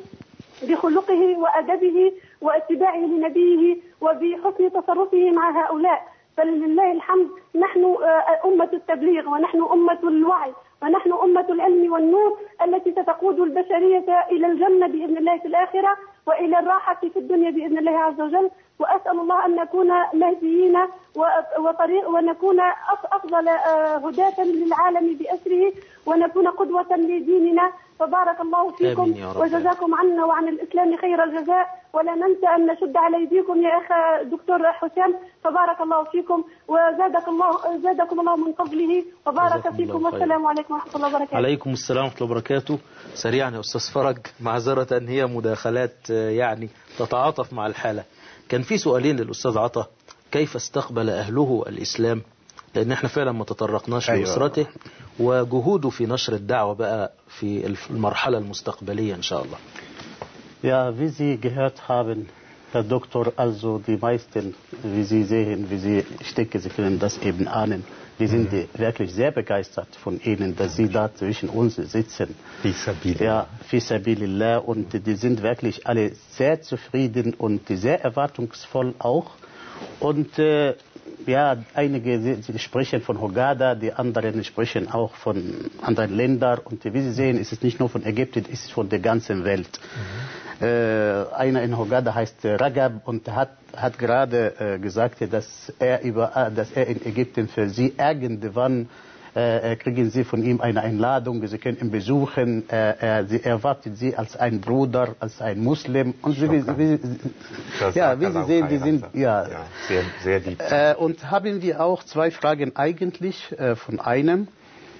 بخلقه وأدبه واتباعه لنبيه وبحسن تصرفه مع هؤلاء فلله الحمد نحن آه، أمة التبليغ ونحن أمة الوعي ونحن أمة العلم والنور التي ستقود البشرية إلى الجنة بإذن الله في الآخرة وإلى الراحة في الدنيا بإذن الله عز وجل وأسأل الله أن نكون مهديين و- وطريق ونكون أف- أفضل آه، هداة للعالم بأسره ونكون قدوة لديننا فبارك الله فيكم آمين يا رب. وجزاكم عنا وعن الإسلام خير الجزاء ولا ننسى أن نشد على أيديكم يا أخ دكتور حسام فبارك الله فيكم وزادك الله زادكم الله من فضله وبارك جزاكم فيكم الله خير. والسلام عليكم ورحمة الله وبركاته عليكم السلام ورحمة الله وبركاته سريعا يا أستاذ فرج معذرة هي مداخلات آه، يعني تتعاطف مع الحالة كان في سؤالين للأستاذ عطا كيف استقبل أهله الإسلام لأن احنا فعلا ما تطرقناش أيوة. لأسرته وجهوده في نشر الدعوة بقى في الف- المرحلة المستقبلية إن شاء الله Ja, wie Sie gehört haben, Herr Doktor, also die meisten, wie Sie sehen, wie Sie, ich denke, Sie können das eben ahnen, die sind äh, wirklich sehr begeistert von Ihnen, dass Sie da zwischen uns sitzen. Fi sabilillah. Ja, Fisabilillah und die sind wirklich alle sehr zufrieden und sehr erwartungsvoll auch. Und äh, Ja, einige sie- sie sprechen von Hogada, die anderen sprechen auch von anderen Ländern. Und wie Sie sehen, ist es nicht nur von Ägypten, es ist von der ganzen Welt. Äh, einer in Hogada heißt äh, Ragab und hat, hat gerade äh, gesagt, dass er, über, äh, dass er in Ägypten für Sie irgendwann äh, äh, kriegen Sie von ihm eine Einladung, Sie können ihn besuchen, äh, er, sie erwartet Sie als ein Bruder, als ein Muslim. Und Sie, wie, wie, Das ja, sagt wie er Sie auch sehen, die sind, Heirater. ja, ja sehr, sehr lieb. äh, und haben wir auch zwei Fragen eigentlich äh, von einem,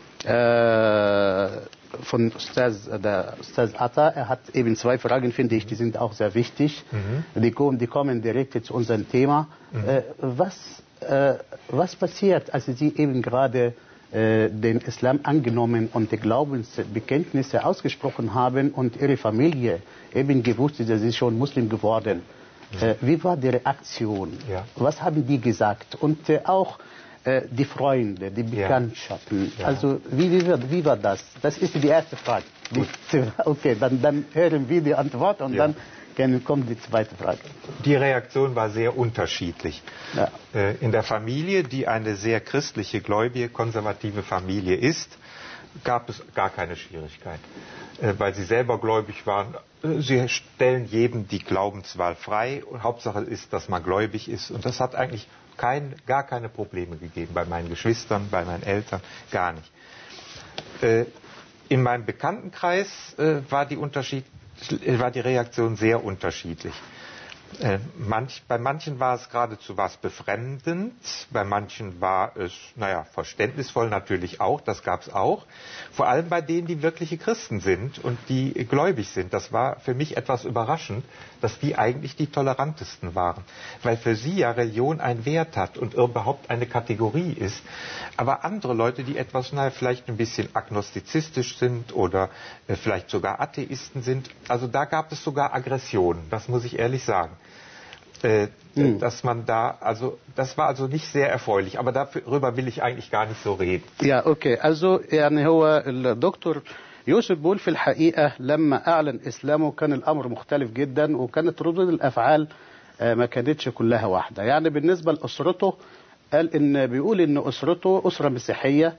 äh, von Ustaz, äh, der Ustaz Atta. Er hat eben zwei Fragen, finde ich, die sind auch sehr wichtig. Die, kommen, die kommen direkt zu unserem Thema. Äh, was, äh, was passiert, als Sie eben gerade äh, den Islam angenommen und die Glaubensbekenntnisse ausgesprochen haben und Ihre Familie eben gewusst ist, dass Sie schon Muslim geworden äh, wie war die Reaktion? Ja. Was haben die gesagt? Und äh, auch äh, die Freunde, die Ja. Bekanntschaften. Ja. Also wie, wie, war, wie war das? Das ist die erste Frage. Die, okay, dann, dann hören wir die Antwort und Ja. dann können, kommt die zweite Frage. Die Reaktion war sehr unterschiedlich. Ja. Äh, In der Familie, die eine sehr christliche, gläubige, konservative Familie ist, gab es gar keine Schwierigkeit, Äh, weil sie selber gläubig waren. Äh, Sie stellen jedem die Glaubenswahl frei und Hauptsache ist, dass man gläubig ist. Und das hat eigentlich kein, gar keine Probleme gegeben bei meinen Geschwistern, bei meinen Eltern, gar nicht. Äh, in meinem Bekanntenkreis äh, war, die Unterschied, äh, war die Reaktion sehr unterschiedlich. Äh, manch, bei manchen war es geradezu was befremdend, bei manchen war es, naja, verständnisvoll natürlich auch, das gab es auch. Vor allem bei denen, die wirkliche Christen sind und die gläubig sind. Das war für mich etwas überraschend, dass die eigentlich die tolerantesten waren. Weil für sie ja Religion einen Wert hat und überhaupt eine Kategorie ist. Aber andere Leute, die etwas, naja, vielleicht ein bisschen agnostizistisch sind oder äh, vielleicht sogar Atheisten sind, also da gab es sogar Aggressionen, das muss ich ehrlich sagen äh, dass man da, also das war also nicht sehr erfreulich, aber darüber will ich eigentlich gar nicht so reden. يا اوكي also يعني هو الدكتور يوسف بيقول في الحقيقه لما اعلن اسلامه كان الامر مختلف جدا وكانت ردود الافعال آه، ما كانتش كلها واحده يعني بالنسبه لاسرته قال ان بيقول ان اسرته اسره مسيحيه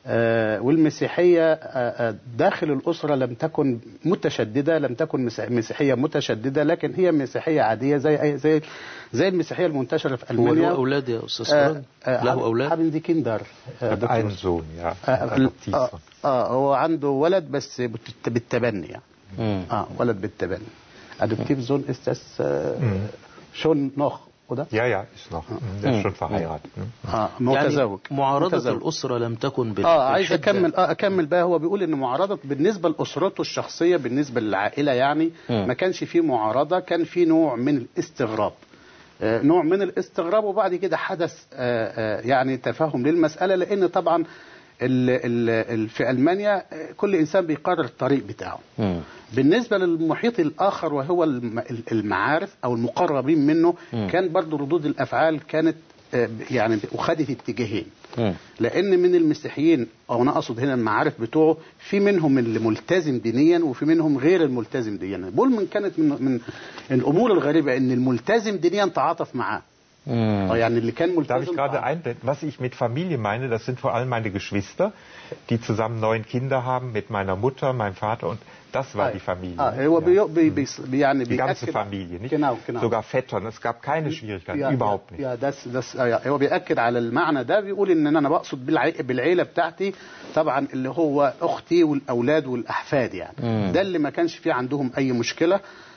آه، والمسيحيه آه، آه، داخل الاسره لم تكن متشدده لم تكن مسيح- مسيحيه متشدده لكن هي مسيحيه عاديه زي أي- زي زي المسيحيه المنتشره في هو المانيا له أولاد يا أستاذ آه، فرج؟ آه، له أولاد؟ haben die Kinder Ich آه، habe دكتور einen Sohn, ja. آه, Adoptivsohn. آه, اه هو عنده ولد بس بالت- بالتبني يعني مم. اه ولد بالتبني ادوبتيف زون ist das äh, schon noch oder Ja, ja, ist noch. Der ist schon verheiratet. Ne? اه متزوج يعني معارضة متزوج. الأسرة لم تكن بال- اه عايز بالحدة. اكمل اه اكمل بقى هو بيقول ان معارضه بالنسبه لاسرته الشخصيه بالنسبه للعائله يعني مم. ما كانش فيه معارضه كان في نوع من الاستغراب آه، نوع من الاستغراب وبعد كده حدث آه، آه، يعني تفهم للمساله لان طبعا ال- ال- ال- في المانيا آه، كل انسان بيقرر الطريق بتاعه مم. بالنسبة للمحيط الآخر وهو الم- المعارف أو المقربين منه مم. كان برضو ردود الأفعال كانت آه، يعني وخدت اتجاهين مم. لأن من المسيحيين أو أنا أقصد هنا المعارف بتوعه في منهم اللي ملتزم دينيا وفي منهم غير الملتزم دينيا بقول من كانت من, من الأمور الغريبة إن الملتزم دينيا تعاطف معاه مم. أو يعني اللي كان Darf ich ملتزم gerade تعاطف. einblenden? Was ich mit Familie meine, das sind vor allem meine Geschwister, die zusammen neun Kinder haben mit meiner Mutter, meinem Vater und das war die Familie. آه هو Ja. بي بي بي يعني Die ganze بيأكد- Familie, nicht? Genau, genau. Sogar Vettern, es gab keine Schwierigkeiten, يا- überhaupt يا- nicht. يا das das آه، هو بيأكد على المعنى ده بيقول ان انا بقصد بالعي... بالعيله بتاعتي طبعا اللي هو اختي والاولاد والاحفاد يعني مم. ده اللي ما كانش فيه عندهم اي مشكله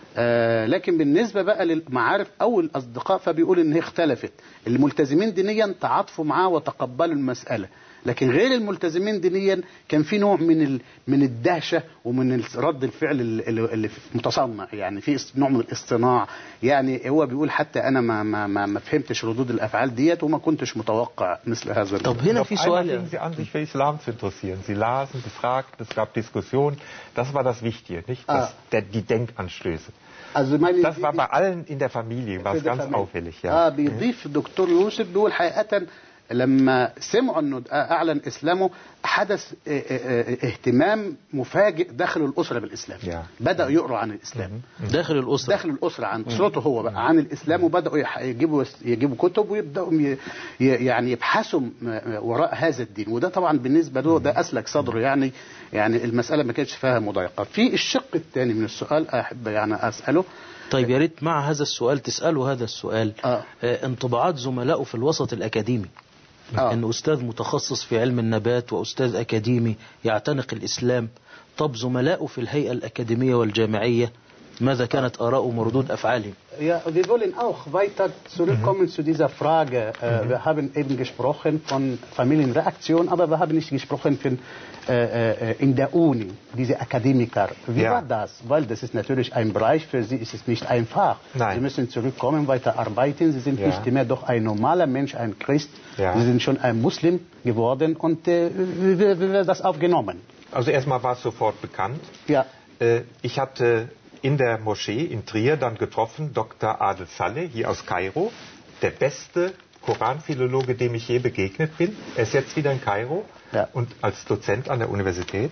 آه لكن بالنسبه بقى للمعارف او الاصدقاء فبيقول ان هي اختلفت الملتزمين دينيا تعاطفوا معاه وتقبلوا المساله لكن غير الملتزمين دينيا كان في نوع من ال... من الدهشه ومن ال- رد الفعل ال- ال- اللي متصنع يعني في است- نوع من الاصطناع يعني هو بيقول حتى انا ما ما ما, ما فهمتش ردود الافعال ديت وما كنتش متوقع مثل هذا طب الرد. هنا Auf في einmal سؤال fingen sie an, sich für Islam zu interessieren. Sie lasen, befragten, es gab Diskussionen. Das war das Wichtige, nicht? Das, Ah. der, die Denkanstöße. also meine Das war bei allen in der Familie, war es ganz auffällig. Ja. اه بيضيف الدكتور يوسف بيقول حقيقه لما سمعوا انه اعلن اسلامه حدث اه، اه، اه، اهتمام مفاجئ داخل الاسره بالاسلام يا. بداوا يقروا عن الاسلام داخل الأسرة داخل الاسره عن اسرته هو بقى عن الاسلام وبداوا يح- يجيبوا يجيبوا كتب ويبداوا ي- ي- يعني يبحثوا م- وراء هذا الدين وده طبعا بالنسبه له ده اسلك صدره يعني يعني المساله ما كانتش فيها مضايقه في الشق الثاني من السؤال احب يعني اساله طيب يا ريت مع هذا السؤال تسألوا هذا السؤال آه. آه، انطباعات زملائه في الوسط الأكاديمي آه. أنه أستاذ متخصص في علم النبات وأستاذ أكاديمي يعتنق الإسلام طب زملائه في الهيئة الأكاديمية والجامعية ماذا كانت آراؤهم وردود أفعالهم Ja, wir wollen auch weiter zurückkommen zu dieser Frage. Äh, Wir haben eben gesprochen von Familienreaktion, aber wir haben nicht gesprochen von, äh, äh, in der Uni, diese Akademiker. Wie Ja. war das? Weil das ist natürlich ein Bereich, für sie ist es nicht einfach. Nein. Sie müssen zurückkommen, weiter arbeiten. Sie sind Ja. nicht mehr doch ein normaler Mensch, ein Christ. Ja. Sie sind schon ein Muslim geworden und äh, wie, wie, wie wird das aufgenommen? Also erstmal war es sofort bekannt. Ja. Äh, Ich hatte in der Moschee in Trier dann getroffen Dr. Adel Saleh, hier aus Kairo, der beste Koranphilologe, dem ich je begegnet bin. Er ist jetzt wieder in Kairo Ja. und als Dozent an der Universität.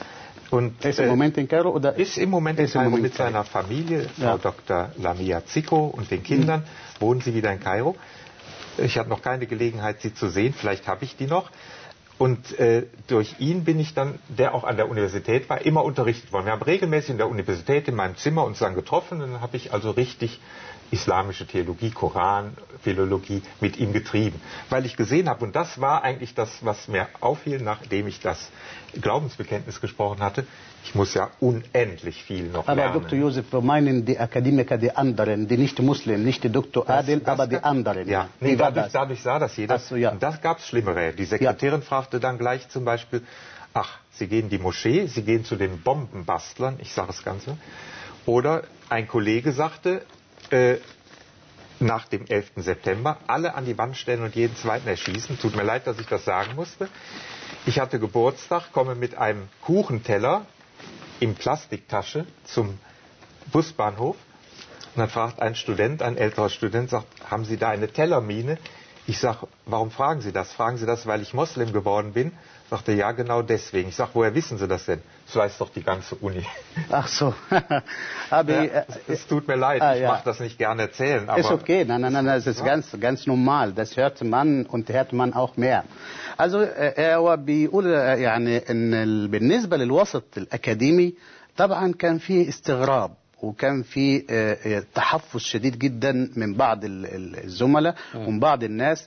Und Er ist im äh, Moment in Kairo oder? ist im Moment in Ist im Kairo Moment mit in Kairo. seiner Familie, Ja. Frau Dr. Lamia Zico und den Kindern, wohnen sie wieder in Kairo. Ich habe noch keine Gelegenheit, sie zu sehen, vielleicht habe ich die noch. Und äh, durch ihn bin ich dann, der auch an der Universität war, immer unterrichtet worden. Wir haben regelmäßig in der Universität in meinem Zimmer uns dann getroffen und dann habe ich also richtig islamische Theologie, Koran, Philologie mit ihm getrieben. Weil ich gesehen habe, und das war eigentlich das, was mir auffiel, nachdem ich das Glaubensbekenntnis gesprochen hatte, ich muss ja unendlich viel noch Aber lernen. Dr. Josef, wir meinen die Akademiker, die anderen, die nicht Muslim, nicht die Dr. Das- Adel, das aber die ga- anderen. Ja, nee, Wie war dadurch, das? dadurch sah das jeder. Ach so, ja. Und das gab es Schlimmere. Die Sekretärin fragte dann gleich zum Beispiel, ach, Sie gehen in die Moschee, Sie gehen zu den Bombenbastlern, ich sage es ganz so. Oder ein Kollege sagte, äh, nach dem 11. September alle an die Wand stellen und jeden zweiten erschießen. Tut mir leid, dass ich das sagen musste. Ich hatte Geburtstag, komme mit einem Kuchenteller in Plastiktasche zum Busbahnhof. Und dann fragt ein Student, ein älterer Student, sagt, haben Sie da eine Tellermine? Ich sage, warum fragen Sie das? Fragen Sie das, weil ich Moslem geworden bin? Sagt er, ja, genau deswegen. Ich sage, woher wissen Sie das denn? Das weiß doch die ganze Uni. Ach so. aber, Ja, äh, es tut mir leid, ah, ich ja. mache das nicht gerne erzählen. Aber ist okay, nein, nein, nein, das ist ganz, ganz normal. Das hört man und hört man auch mehr. Also آه، هو بيقول آه، يعني ان ال- بالنسبه للوسط الاكاديمي طبعا كان فيه استغراب وكان في آه، آه، تحفظ شديد جدا من بعض ال- ال- الزملاء ومن بعض الناس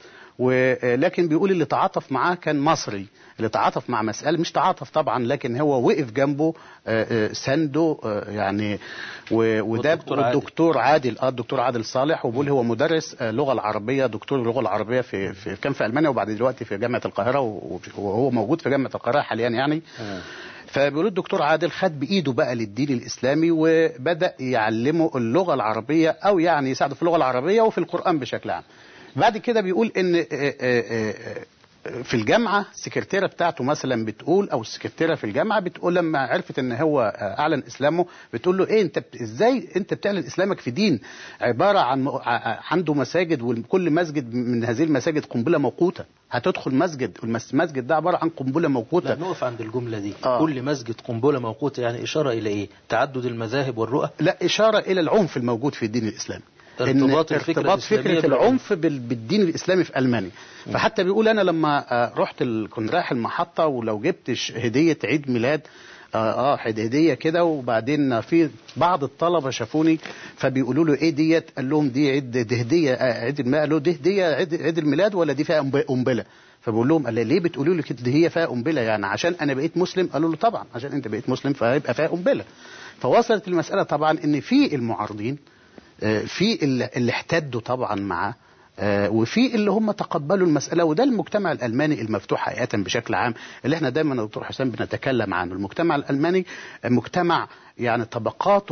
ولكن بيقول اللي تعاطف معاه كان مصري اللي تعاطف مع مسألة مش تعاطف طبعا لكن هو وقف جنبه آه، آه، سنده آه، يعني و- وده والدكتور عادل. الدكتور عادل اه الدكتور عادل صالح وبيقول هو مدرس آه، لغه العربيه دكتور اللغه العربيه في, في كان في المانيا وبعد دلوقتي في جامعه القاهره و- وهو موجود في جامعه القاهره حاليا يعني فبيقولوا الدكتور عادل خد بايده بقى للدين الاسلامي وبدا يعلمه اللغه العربيه او يعني يساعده في اللغه العربيه وفي القران بشكل عام. بعد كده بيقول ان آه، آه، آه، في الجامعه السكرتيره بتاعته مثلا بتقول او السكرتيره في الجامعه بتقول لما عرفت ان هو آه، اعلن اسلامه بتقول له ايه انت بت- ازاي انت بتعلن اسلامك في دين عباره عن م- ع- عنده مساجد وكل مسجد من هذه المساجد قنبله موقوته هتدخل مسجد والمسجد ده عباره عن قنبله موقوته لا نقف عند الجملة دي آه. كل مسجد قنبلة موقوتة يعني إشارة إلى إيه تعدد المذاهب والرؤى لا إشارة إلى العنف الموجود في الدين الإسلامي ارتباط إن الفكرة ارتباط الإسلامية فكرة بالعنف. العنف بال- بالدين الإسلامي في ألمانيا فحتى بيقول أنا لما آه، رحت ال... كنت رايح المحطة ولو جبت ش- هدية عيد ميلاد اه اه حد- هديه كده وبعدين في بعض الطلبه شافوني فبيقولوا له ايه ديت قال لهم دي عيد دي هديه آه، عيد الميلاد قالوا دي هديه عيد, عيد الميلاد ولا دي فيها قنب- قنبله فبقول لهم قال لي ليه بتقولوا لي كده دي هي فيها قنبله يعني عشان انا بقيت مسلم قالوا له طبعا عشان انت بقيت مسلم فهيبقى فيها قنبله فوصلت المساله طبعا ان في المعارضين آه، في اللي اللي احتدوا طبعا معاه آه، وفي اللي هم تقبلوا المسألة وده المجتمع الألماني المفتوح حقيقة بشكل عام اللي احنا دايما يا دكتور حسام بنتكلم عنه المجتمع الألماني آه، مجتمع يعني طبقاته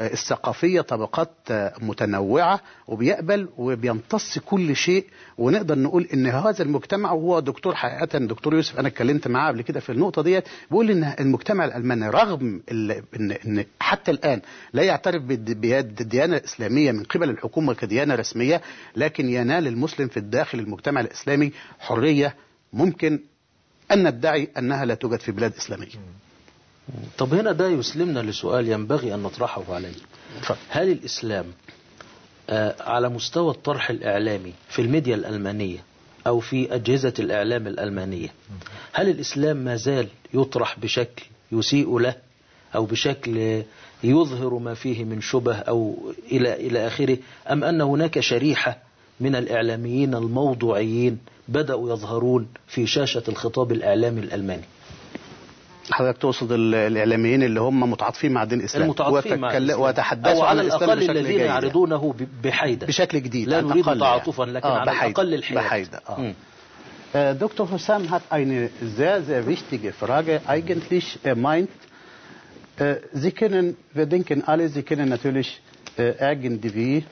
آه، الثقافية طبقات آه، متنوعة وبيقبل وبيمتص كل شيء ونقدر نقول ان هذا المجتمع وهو دكتور حقيقة دكتور يوسف انا اتكلمت معاه قبل كده في النقطة ديت بيقول ان المجتمع الالماني رغم ال- ان ان حتى الان لا يعترف بالد- بالديانة الاسلامية من قبل الحكومة كديانة رسمية لكن ينال المسلم في الداخل المجتمع الاسلامي حرية ممكن ان ندعي انها لا توجد في بلاد اسلامية طب هنا ده يسلمنا لسؤال ينبغي أن نطرحه عليه هل الإسلام آه، على مستوى الطرح الإعلامي في الميديا الألمانية أو في أجهزة الإعلام الألمانية هل الإسلام ما زال يطرح بشكل يسيء له أو بشكل يظهر ما فيه من شبه أو إلى إلى آخره أم أن هناك شريحة من الإعلاميين الموضوعيين بدأوا يظهرون في شاشة الخطاب الإعلامي الألماني حضرتك تقصد ال- الاعلاميين اللي هم متعاطفين مع دين الاسلام المتعاطفين مع وتتكل- الإسلام. وتحدثوا أو عن على الاسلام الأقل بشكل الذين جيد يعرضونه ب- بحيدة بشكل جديد لا على نريد الأقل تعاطفا يعني. لكن آه، على بحيدة. الأقل الحياد بحيدة آه. مم. Äh, Dr. Hussam hat eine sehr, sehr wichtige Frage. Eigentlich, er meint, äh, Sie kennen, wir denken alle, Sie kennen natürlich äh, irgendwie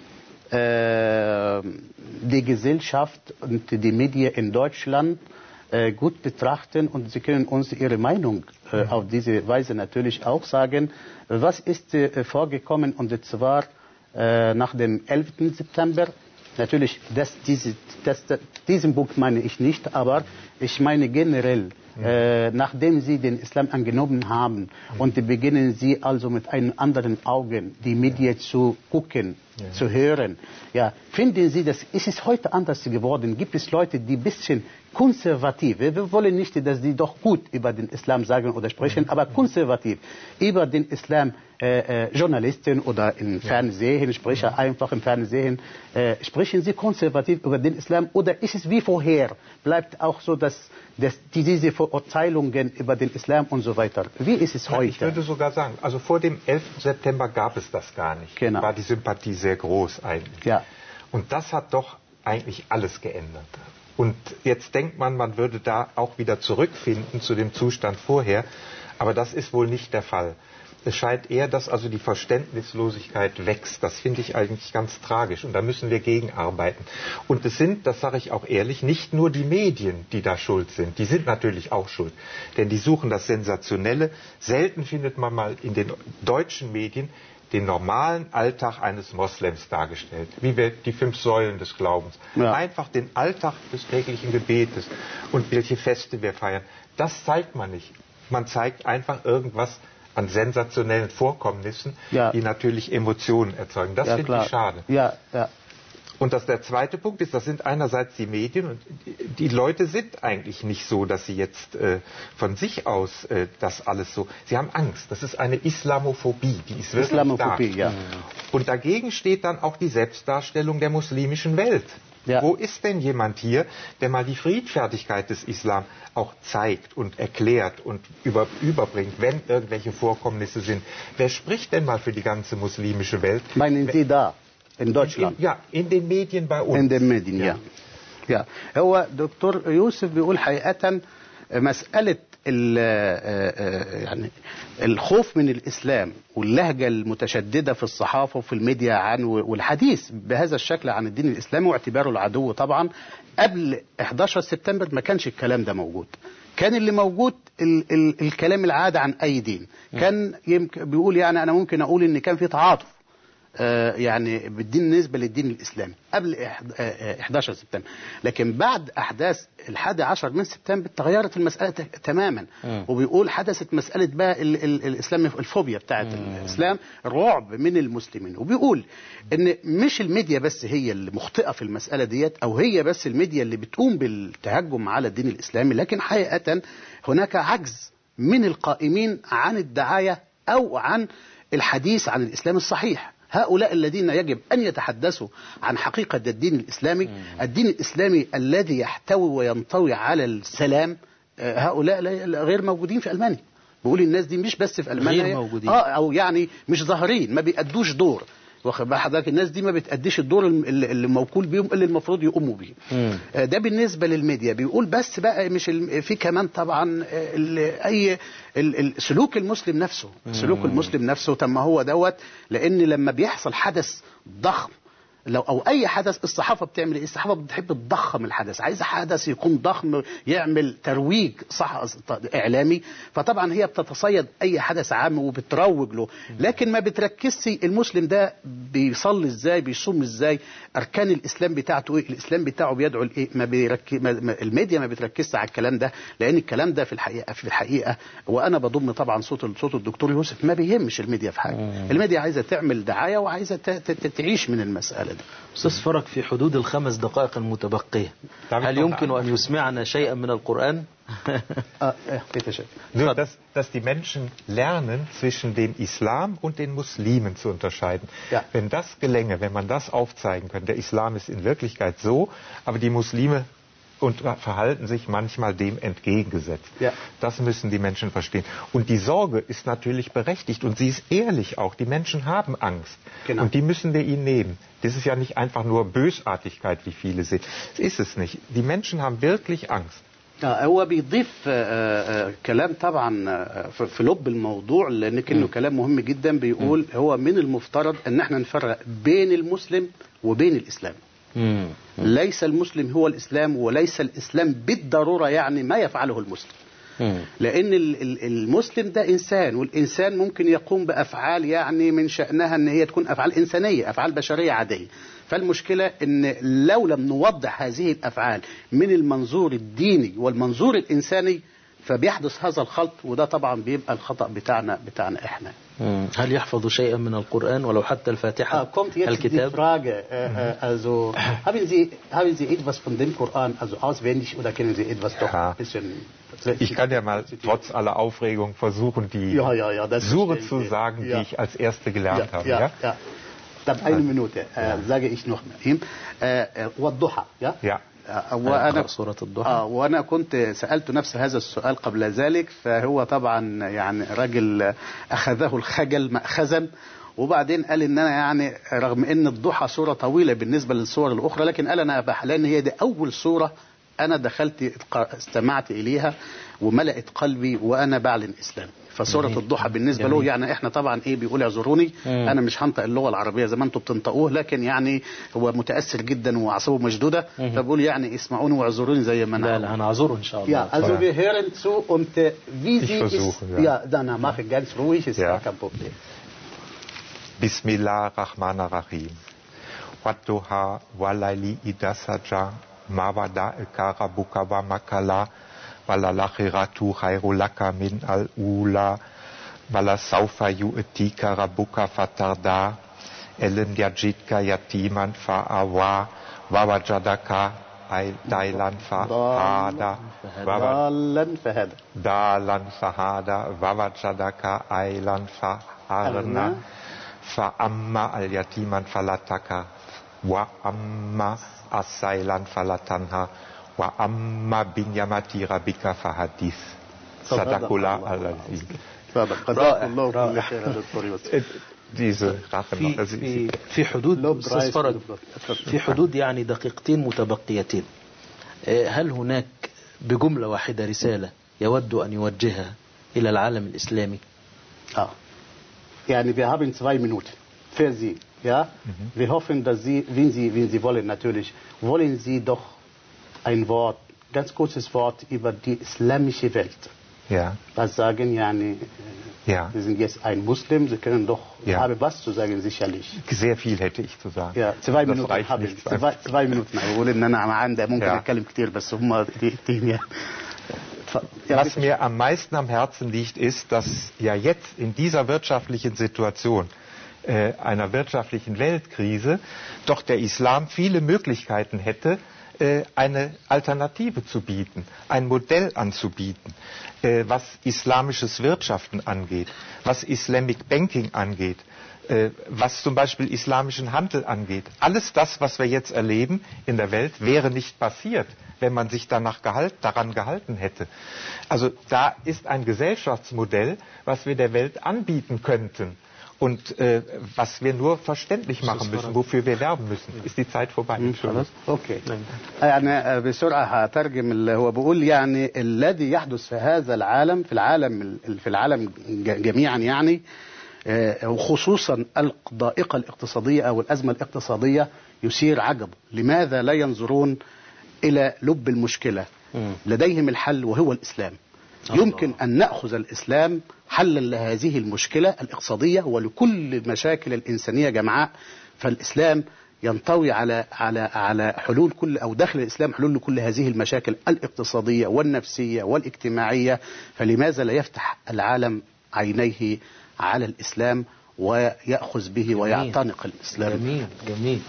äh, die Gesellschaft und die Medien in Deutschland äh, gut betrachten und Sie können uns Ihre Meinung äh, auf diese Weise natürlich auch sagen. Was ist äh, vorgekommen und zwar äh, nach dem 11. September? Natürlich, das, diese, das, das, diesen Punkt meine ich nicht, aber ich meine generell, äh, nachdem Sie den Islam angenommen haben und beginnen Sie also mit einem anderen Augen die Medien zu gucken, zu hören, ja, finden Sie, das ist es heute anders geworden? Gibt es Leute, die ein bisschen konservativ, wir wir wollen nicht, dass die doch gut über den Islam sagen oder sprechen, aber konservativ über den Islam äh, äh, Journalisten oder im Fernsehen, Sprecher einfach im Fernsehen, äh, sprechen Sie konservativ über den Islam oder ist es wie vorher? Bleibt auch so, dass, dass die, diese Verurteilungen über den Islam und so weiter. Wie ist es heute? Ich würde sogar sagen, also vor dem 11. September gab es das gar nicht. Genau. War die Sympathie sehr groß eigentlich. Ja. Und das hat doch eigentlich alles geändert. Und jetzt denkt man, man würde da auch wieder zurückfinden zu dem Zustand vorher. Aber das ist wohl nicht der Fall. Es scheint eher, dass also die Verständnislosigkeit wächst. Das finde ich eigentlich ganz tragisch. Und da müssen wir gegenarbeiten. Und es sind, das sage ich auch ehrlich, nicht nur die Medien, die da schuld sind. Die sind natürlich auch schuld. Denn die suchen das Sensationelle. Selten findet man mal in den deutschen Medien den normalen Alltag eines Moslems dargestellt, wie wir die fünf Säulen des Glaubens. Ja. Einfach den Alltag des täglichen Gebetes und welche Feste wir feiern. Das zeigt man nicht. Man zeigt einfach irgendwas an sensationellen Vorkommnissen, Ja. die natürlich Emotionen erzeugen. Das ja, finde klar. ich schade. Ja, ja. Und das, der zweite Punkt ist, das sind einerseits die Medien und die, die Leute sind eigentlich nicht so, dass sie jetzt äh, von sich aus äh, das alles so. Sie haben Angst. Das ist eine Islamophobie, die ist wirklich Islamophobie, da. ja. Und dagegen steht dann auch die Selbstdarstellung der muslimischen Welt. Ja. Wo ist denn jemand hier, der mal die Friedfertigkeit des Islam auch zeigt und erklärt und über, überbringt, wenn irgendwelche Vorkommnisse sind? Wer spricht denn mal für die ganze muslimische Welt? Meinen Sie da, in Deutschland? In, ja, in den Medien bei uns. in den Medien ja. ja هو دكتور يوسف بيقول حقيقة مسألة ال- آه، آه، يعني الخوف من الإسلام واللهجة المتشددة في الصحافة وفي الميديا عن والحديث بهذا الشكل عن الدين الإسلامي واعتباره العدو طبعا قبل 11 سبتمبر ما كانش الكلام ده موجود كان اللي موجود ال ال الكلام العادي عن أي دين كان يمكن بيقول يعني أنا ممكن أقول إن كان في تعاطف آه، يعني بالدين نسبة للدين الإسلامي قبل إحد- آه، آه، 11 سبتمبر لكن بعد أحداث الحادي عشر من سبتمبر تغيرت المسألة ت- تماما مم. وبيقول حدثت مسألة بقى ال ال الإسلام الفوبيا بتاعت الإسلام رعب من المسلمين وبيقول إن مش الميديا بس هي اللي مخطئة في المسألة ديت أو هي بس الميديا اللي بتقوم بالتهجم على الدين الإسلامي لكن حقيقة هناك عجز من القائمين عن الدعاية أو عن الحديث عن الإسلام الصحيح هؤلاء الذين يجب أن يتحدثوا عن حقيقة الدين الإسلامي الدين الإسلامي الذي يحتوي وينطوي على السلام آه، هؤلاء لا- غير موجودين في ألمانيا بقول الناس دي مش بس في ألمانيا غير موجودين. آه أو يعني مش ظاهرين ما بيأدوش دور واخد بال حضرتك الناس دي ما بتأديش الدور الم- اللي اللي موكول بيهم اللي المفروض يقوموا بيه آه، ده بالنسبه للميديا بيقول بس بقى مش الم- في كمان طبعا آه، ال- اي ال- ال- سلوك المسلم نفسه سلوك المسلم نفسه طب ما هو دوت لان لما بيحصل حدث ضخم لو او اي حدث الصحافه بتعمل ايه الصحافه بتحب تضخم الحدث عايزه حدث يكون ضخم يعمل ترويج صح اعلامي فطبعا هي بتتصيد اي حدث عام وبتروج له لكن ما بتركزش المسلم ده بيصلي ازاي بيصوم ازاي اركان الاسلام بتاعته ايه الاسلام بتاعه بيدعو لايه ما بيرك... ما... ما... الميديا ما بتركزش على الكلام ده لان الكلام ده في الحقيقه في الحقيقه وانا بضم طبعا صوت صوت الدكتور يوسف ما بيهمش الميديا في حاجه الميديا عايزه تعمل دعايه وعايزه ت... ت... تعيش من المساله دي أستاذ فرج في حدود الخمس دقائق المتبقية Darf ich هل noch يمكن eine- أن يسمعنا شيئا من القرآن؟ آه إيه، bitte schön. Nur, dass, dass die Menschen lernen, zwischen dem Islam und den Muslimen zu unterscheiden. Ja. Wenn das gelänge, wenn man das aufzeigen könnte, der Islam ist in Wirklichkeit so, aber die Muslime und verhalten sich manchmal dem entgegengesetzt. Ja. Das müssen die Menschen verstehen. Und die Sorge ist natürlich berechtigt und sie ist ehrlich auch. Die Menschen haben Angst. Genau. Und die müssen wir ihnen nehmen. Das ist ja nicht einfach nur Bösartigkeit, wie viele sehen. Das ist es nicht. Die Menschen haben wirklich Angst. آه، هو بيضيف آه، آه، كلام طبعا آه، في في لب الموضوع لان كانه كلام مهم جدا بيقول هو من المفترض ان احنا نفرق بين المسلم وبين الاسلام مم. ليس المسلم هو الاسلام وليس الاسلام بالضروره يعني ما يفعله المسلم مم. لان ال- ال- المسلم ده انسان والانسان ممكن يقوم بافعال يعني من شانها ان هي تكون افعال انسانيه افعال بشريه عاديه فالمشكله ان لو لم نوضح هذه الافعال من المنظور الديني والمنظور الانساني فبيحدث هذا الخلط وده طبعا بيبقى الخطا بتاعنا بتاعنا احنا مم. هل يحفظ شيئا من القرآن ولو حتى الفاتحة Ah, kommt jetzt die الكتاب Frage, äh, äh, also haben Sie, haben Sie etwas von dem Koran also auswendig oder kennen Sie etwas doch Ja. ein bisschen? Ich kann ja mal trotz aller Aufregung versuchen, die Ja, ja, ja, das Sure verstehen zu wir. sagen, Ja. die ich als erste gelernt habe. ja, Ja? ja. Dann eine Minute äh, sage ich noch mal ihm. Äh, äh, والضحى ja? Ja. آه، وأنا أقرأ سورة الضحى. آه وأنا كنت سألت نفس هذا السؤال قبل ذلك فهو طبعا يعني راجل أخذه الخجل مأخذا وبعدين قال ان انا يعني رغم ان الضحى سوره طويله بالنسبه للصور الاخرى لكن قال انا بح لان هي دي اول سوره انا دخلت استمعت اليها وملأت قلبي وانا بعلن اسلامي فسوره جميل. الضحى بالنسبه له جميل. يعني احنا طبعا ايه بيقول اعذروني مم. انا مش هنطق اللغه العربيه زي ما انتم بتنطقوه لكن يعني هو متاثر جدا واعصابه مشدوده فبقول يعني اسمعوني واعذروني زي ما لا انا لا هنعذره إن شاء الله Ja, also Ja. wir hören zu und äh, wie Ich Sie versuche, ist, ja. ja, dann mache ich ganz ruhig, ist Ja. gar kein Problem. Bismillah Rahman Rahim. Wadduha walaili idasaja mawada ekara bukawa makala walalakhiratu khairulaka min al-ula wala saufa yu'tika rabbuka fatarda elem yajidka yatiman fa'awa wawajadaka ay dailan fa'ada wawa- ضالا فهذا dalan fahada wawajadaka ailan faharna fa amma al yatiman falataka wa amma asailan falatanha wa amma binyamati rabbika fahadith sadaqullah al-azim صدق جزاك الله كل خير يا دكتور يوسف diese Rache noch في also في في حدود لوب أستاذ رايس فرج لوب رايس. في حدود يعني دقيقتين متبقيتين آه، هل هناك بجملة واحدة رسالة يود أن يوجهها إلى العالم الإسلامي Ah. Yani wir haben zwei Minuten für Sie. Ja? Wir hoffen, dass Sie, wenn Sie, wenn Sie wollen, natürlich, wollen Sie doch ein Wort, ganz kurzes Wort über die islamische Welt. ja Was sagen, yani, ja Sie sind jetzt ein Muslim, Sie können doch, Ja. haben was zu sagen, sicherlich. sehr viel hätte ich zu sagen Ja, zwei das Minuten reicht habe nicht ich. zwei, zwei Minuten. بقول ان انا عندي ممكن Ja. اتكلم كتير بس هم دقيقتين يعني. ف- ja, Was bitte. mir am meisten am Herzen liegt, ist, dass ja jetzt in dieser wirtschaftlichen Situation, äh, einer wirtschaftlichen Weltkrise, doch der Islam viele Möglichkeiten hätte, äh, eine Alternative zu bieten, ein Modell anzubieten, äh, was islamisches Wirtschaften angeht, was Islamic Banking angeht, äh, was zum Beispiel islamischen Handel angeht. Alles das, was wir jetzt erleben in der Welt, wäre nicht passiert, wenn man sich danach gehalt, daran gehalten hätte. Also da ist ein Gesellschaftsmodell, was wir der Welt anbieten könnten. Und äh, was wir nur verständlich machen müssen, wofür wir werben müssen, ist die Zeit vorbei. Entschuldigung. خلاص اوكي يعني آه، بسرعه هترجم اللي هو بيقول يعني الذي يحدث في هذا العالم في العالم ال- في العالم ج- جميعا يعني آه، وخصوصا الضائقه الاقتصاديه او الازمه الاقتصاديه يثير عجبه لماذا لا ينظرون الى لب المشكله لديهم الحل وهو الاسلام يمكن ان ناخذ الاسلام حلا لهذه المشكله الاقتصاديه ولكل المشاكل الانسانيه جمعاء فالاسلام ينطوي على على على حلول كل او داخل الاسلام حلول لكل هذه المشاكل الاقتصاديه والنفسيه والاجتماعيه فلماذا لا يفتح العالم عينيه على الاسلام وياخذ به ويعتنق الاسلام جميل جميل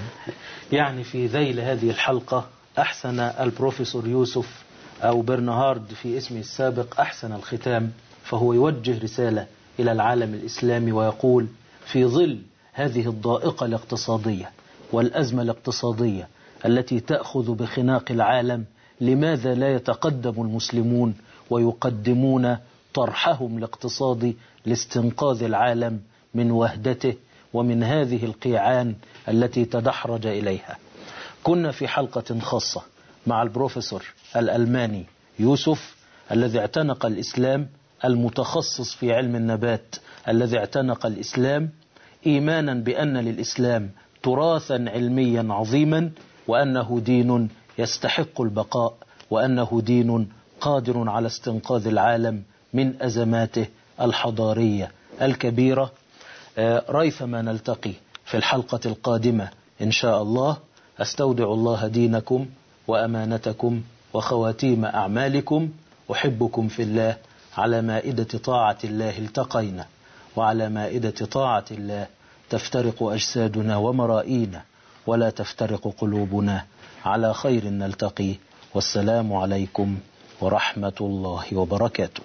يعني في ذيل هذه الحلقة أحسن البروفيسور يوسف أو برنهارد في اسمه السابق أحسن الختام فهو يوجه رسالة إلى العالم الإسلامي ويقول في ظل هذه الضائقة الاقتصادية والأزمة الاقتصادية التي تأخذ بخناق العالم لماذا لا يتقدم المسلمون ويقدمون طرحهم الاقتصادي لاستنقاذ العالم من وهدته ومن هذه القيعان التي تدحرج إليها كنا في حلقة خاصة مع البروفيسور الألماني يوسف الذي اعتنق الإسلام المتخصص في علم النبات الذي اعتنق الإسلام إيمانا بأن للإسلام تراثا علميا عظيما وأنه دين يستحق البقاء وأنه دين قادر على استنقاذ العالم من أزماته الحضارية الكبيرة آه، ريثما نلتقي في الحلقة القادمة إن شاء الله أستودع الله دينكم وأمانتكم وخواتيم أعمالكم أحبكم في الله على مائدة طاعة الله التقينا وعلى مائدة طاعة الله تفترق أجسادنا ومرائينا ولا تفترق قلوبنا على خير نلتقي والسلام عليكم ورحمة الله وبركاته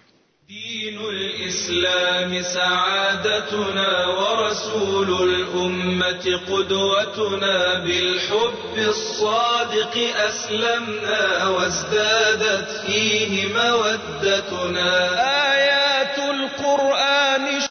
دين الإسلام سعادتنا ورسول الأمة قدوتنا بالحب الصادق أسلمنا وازدادت فيه مودتنا آية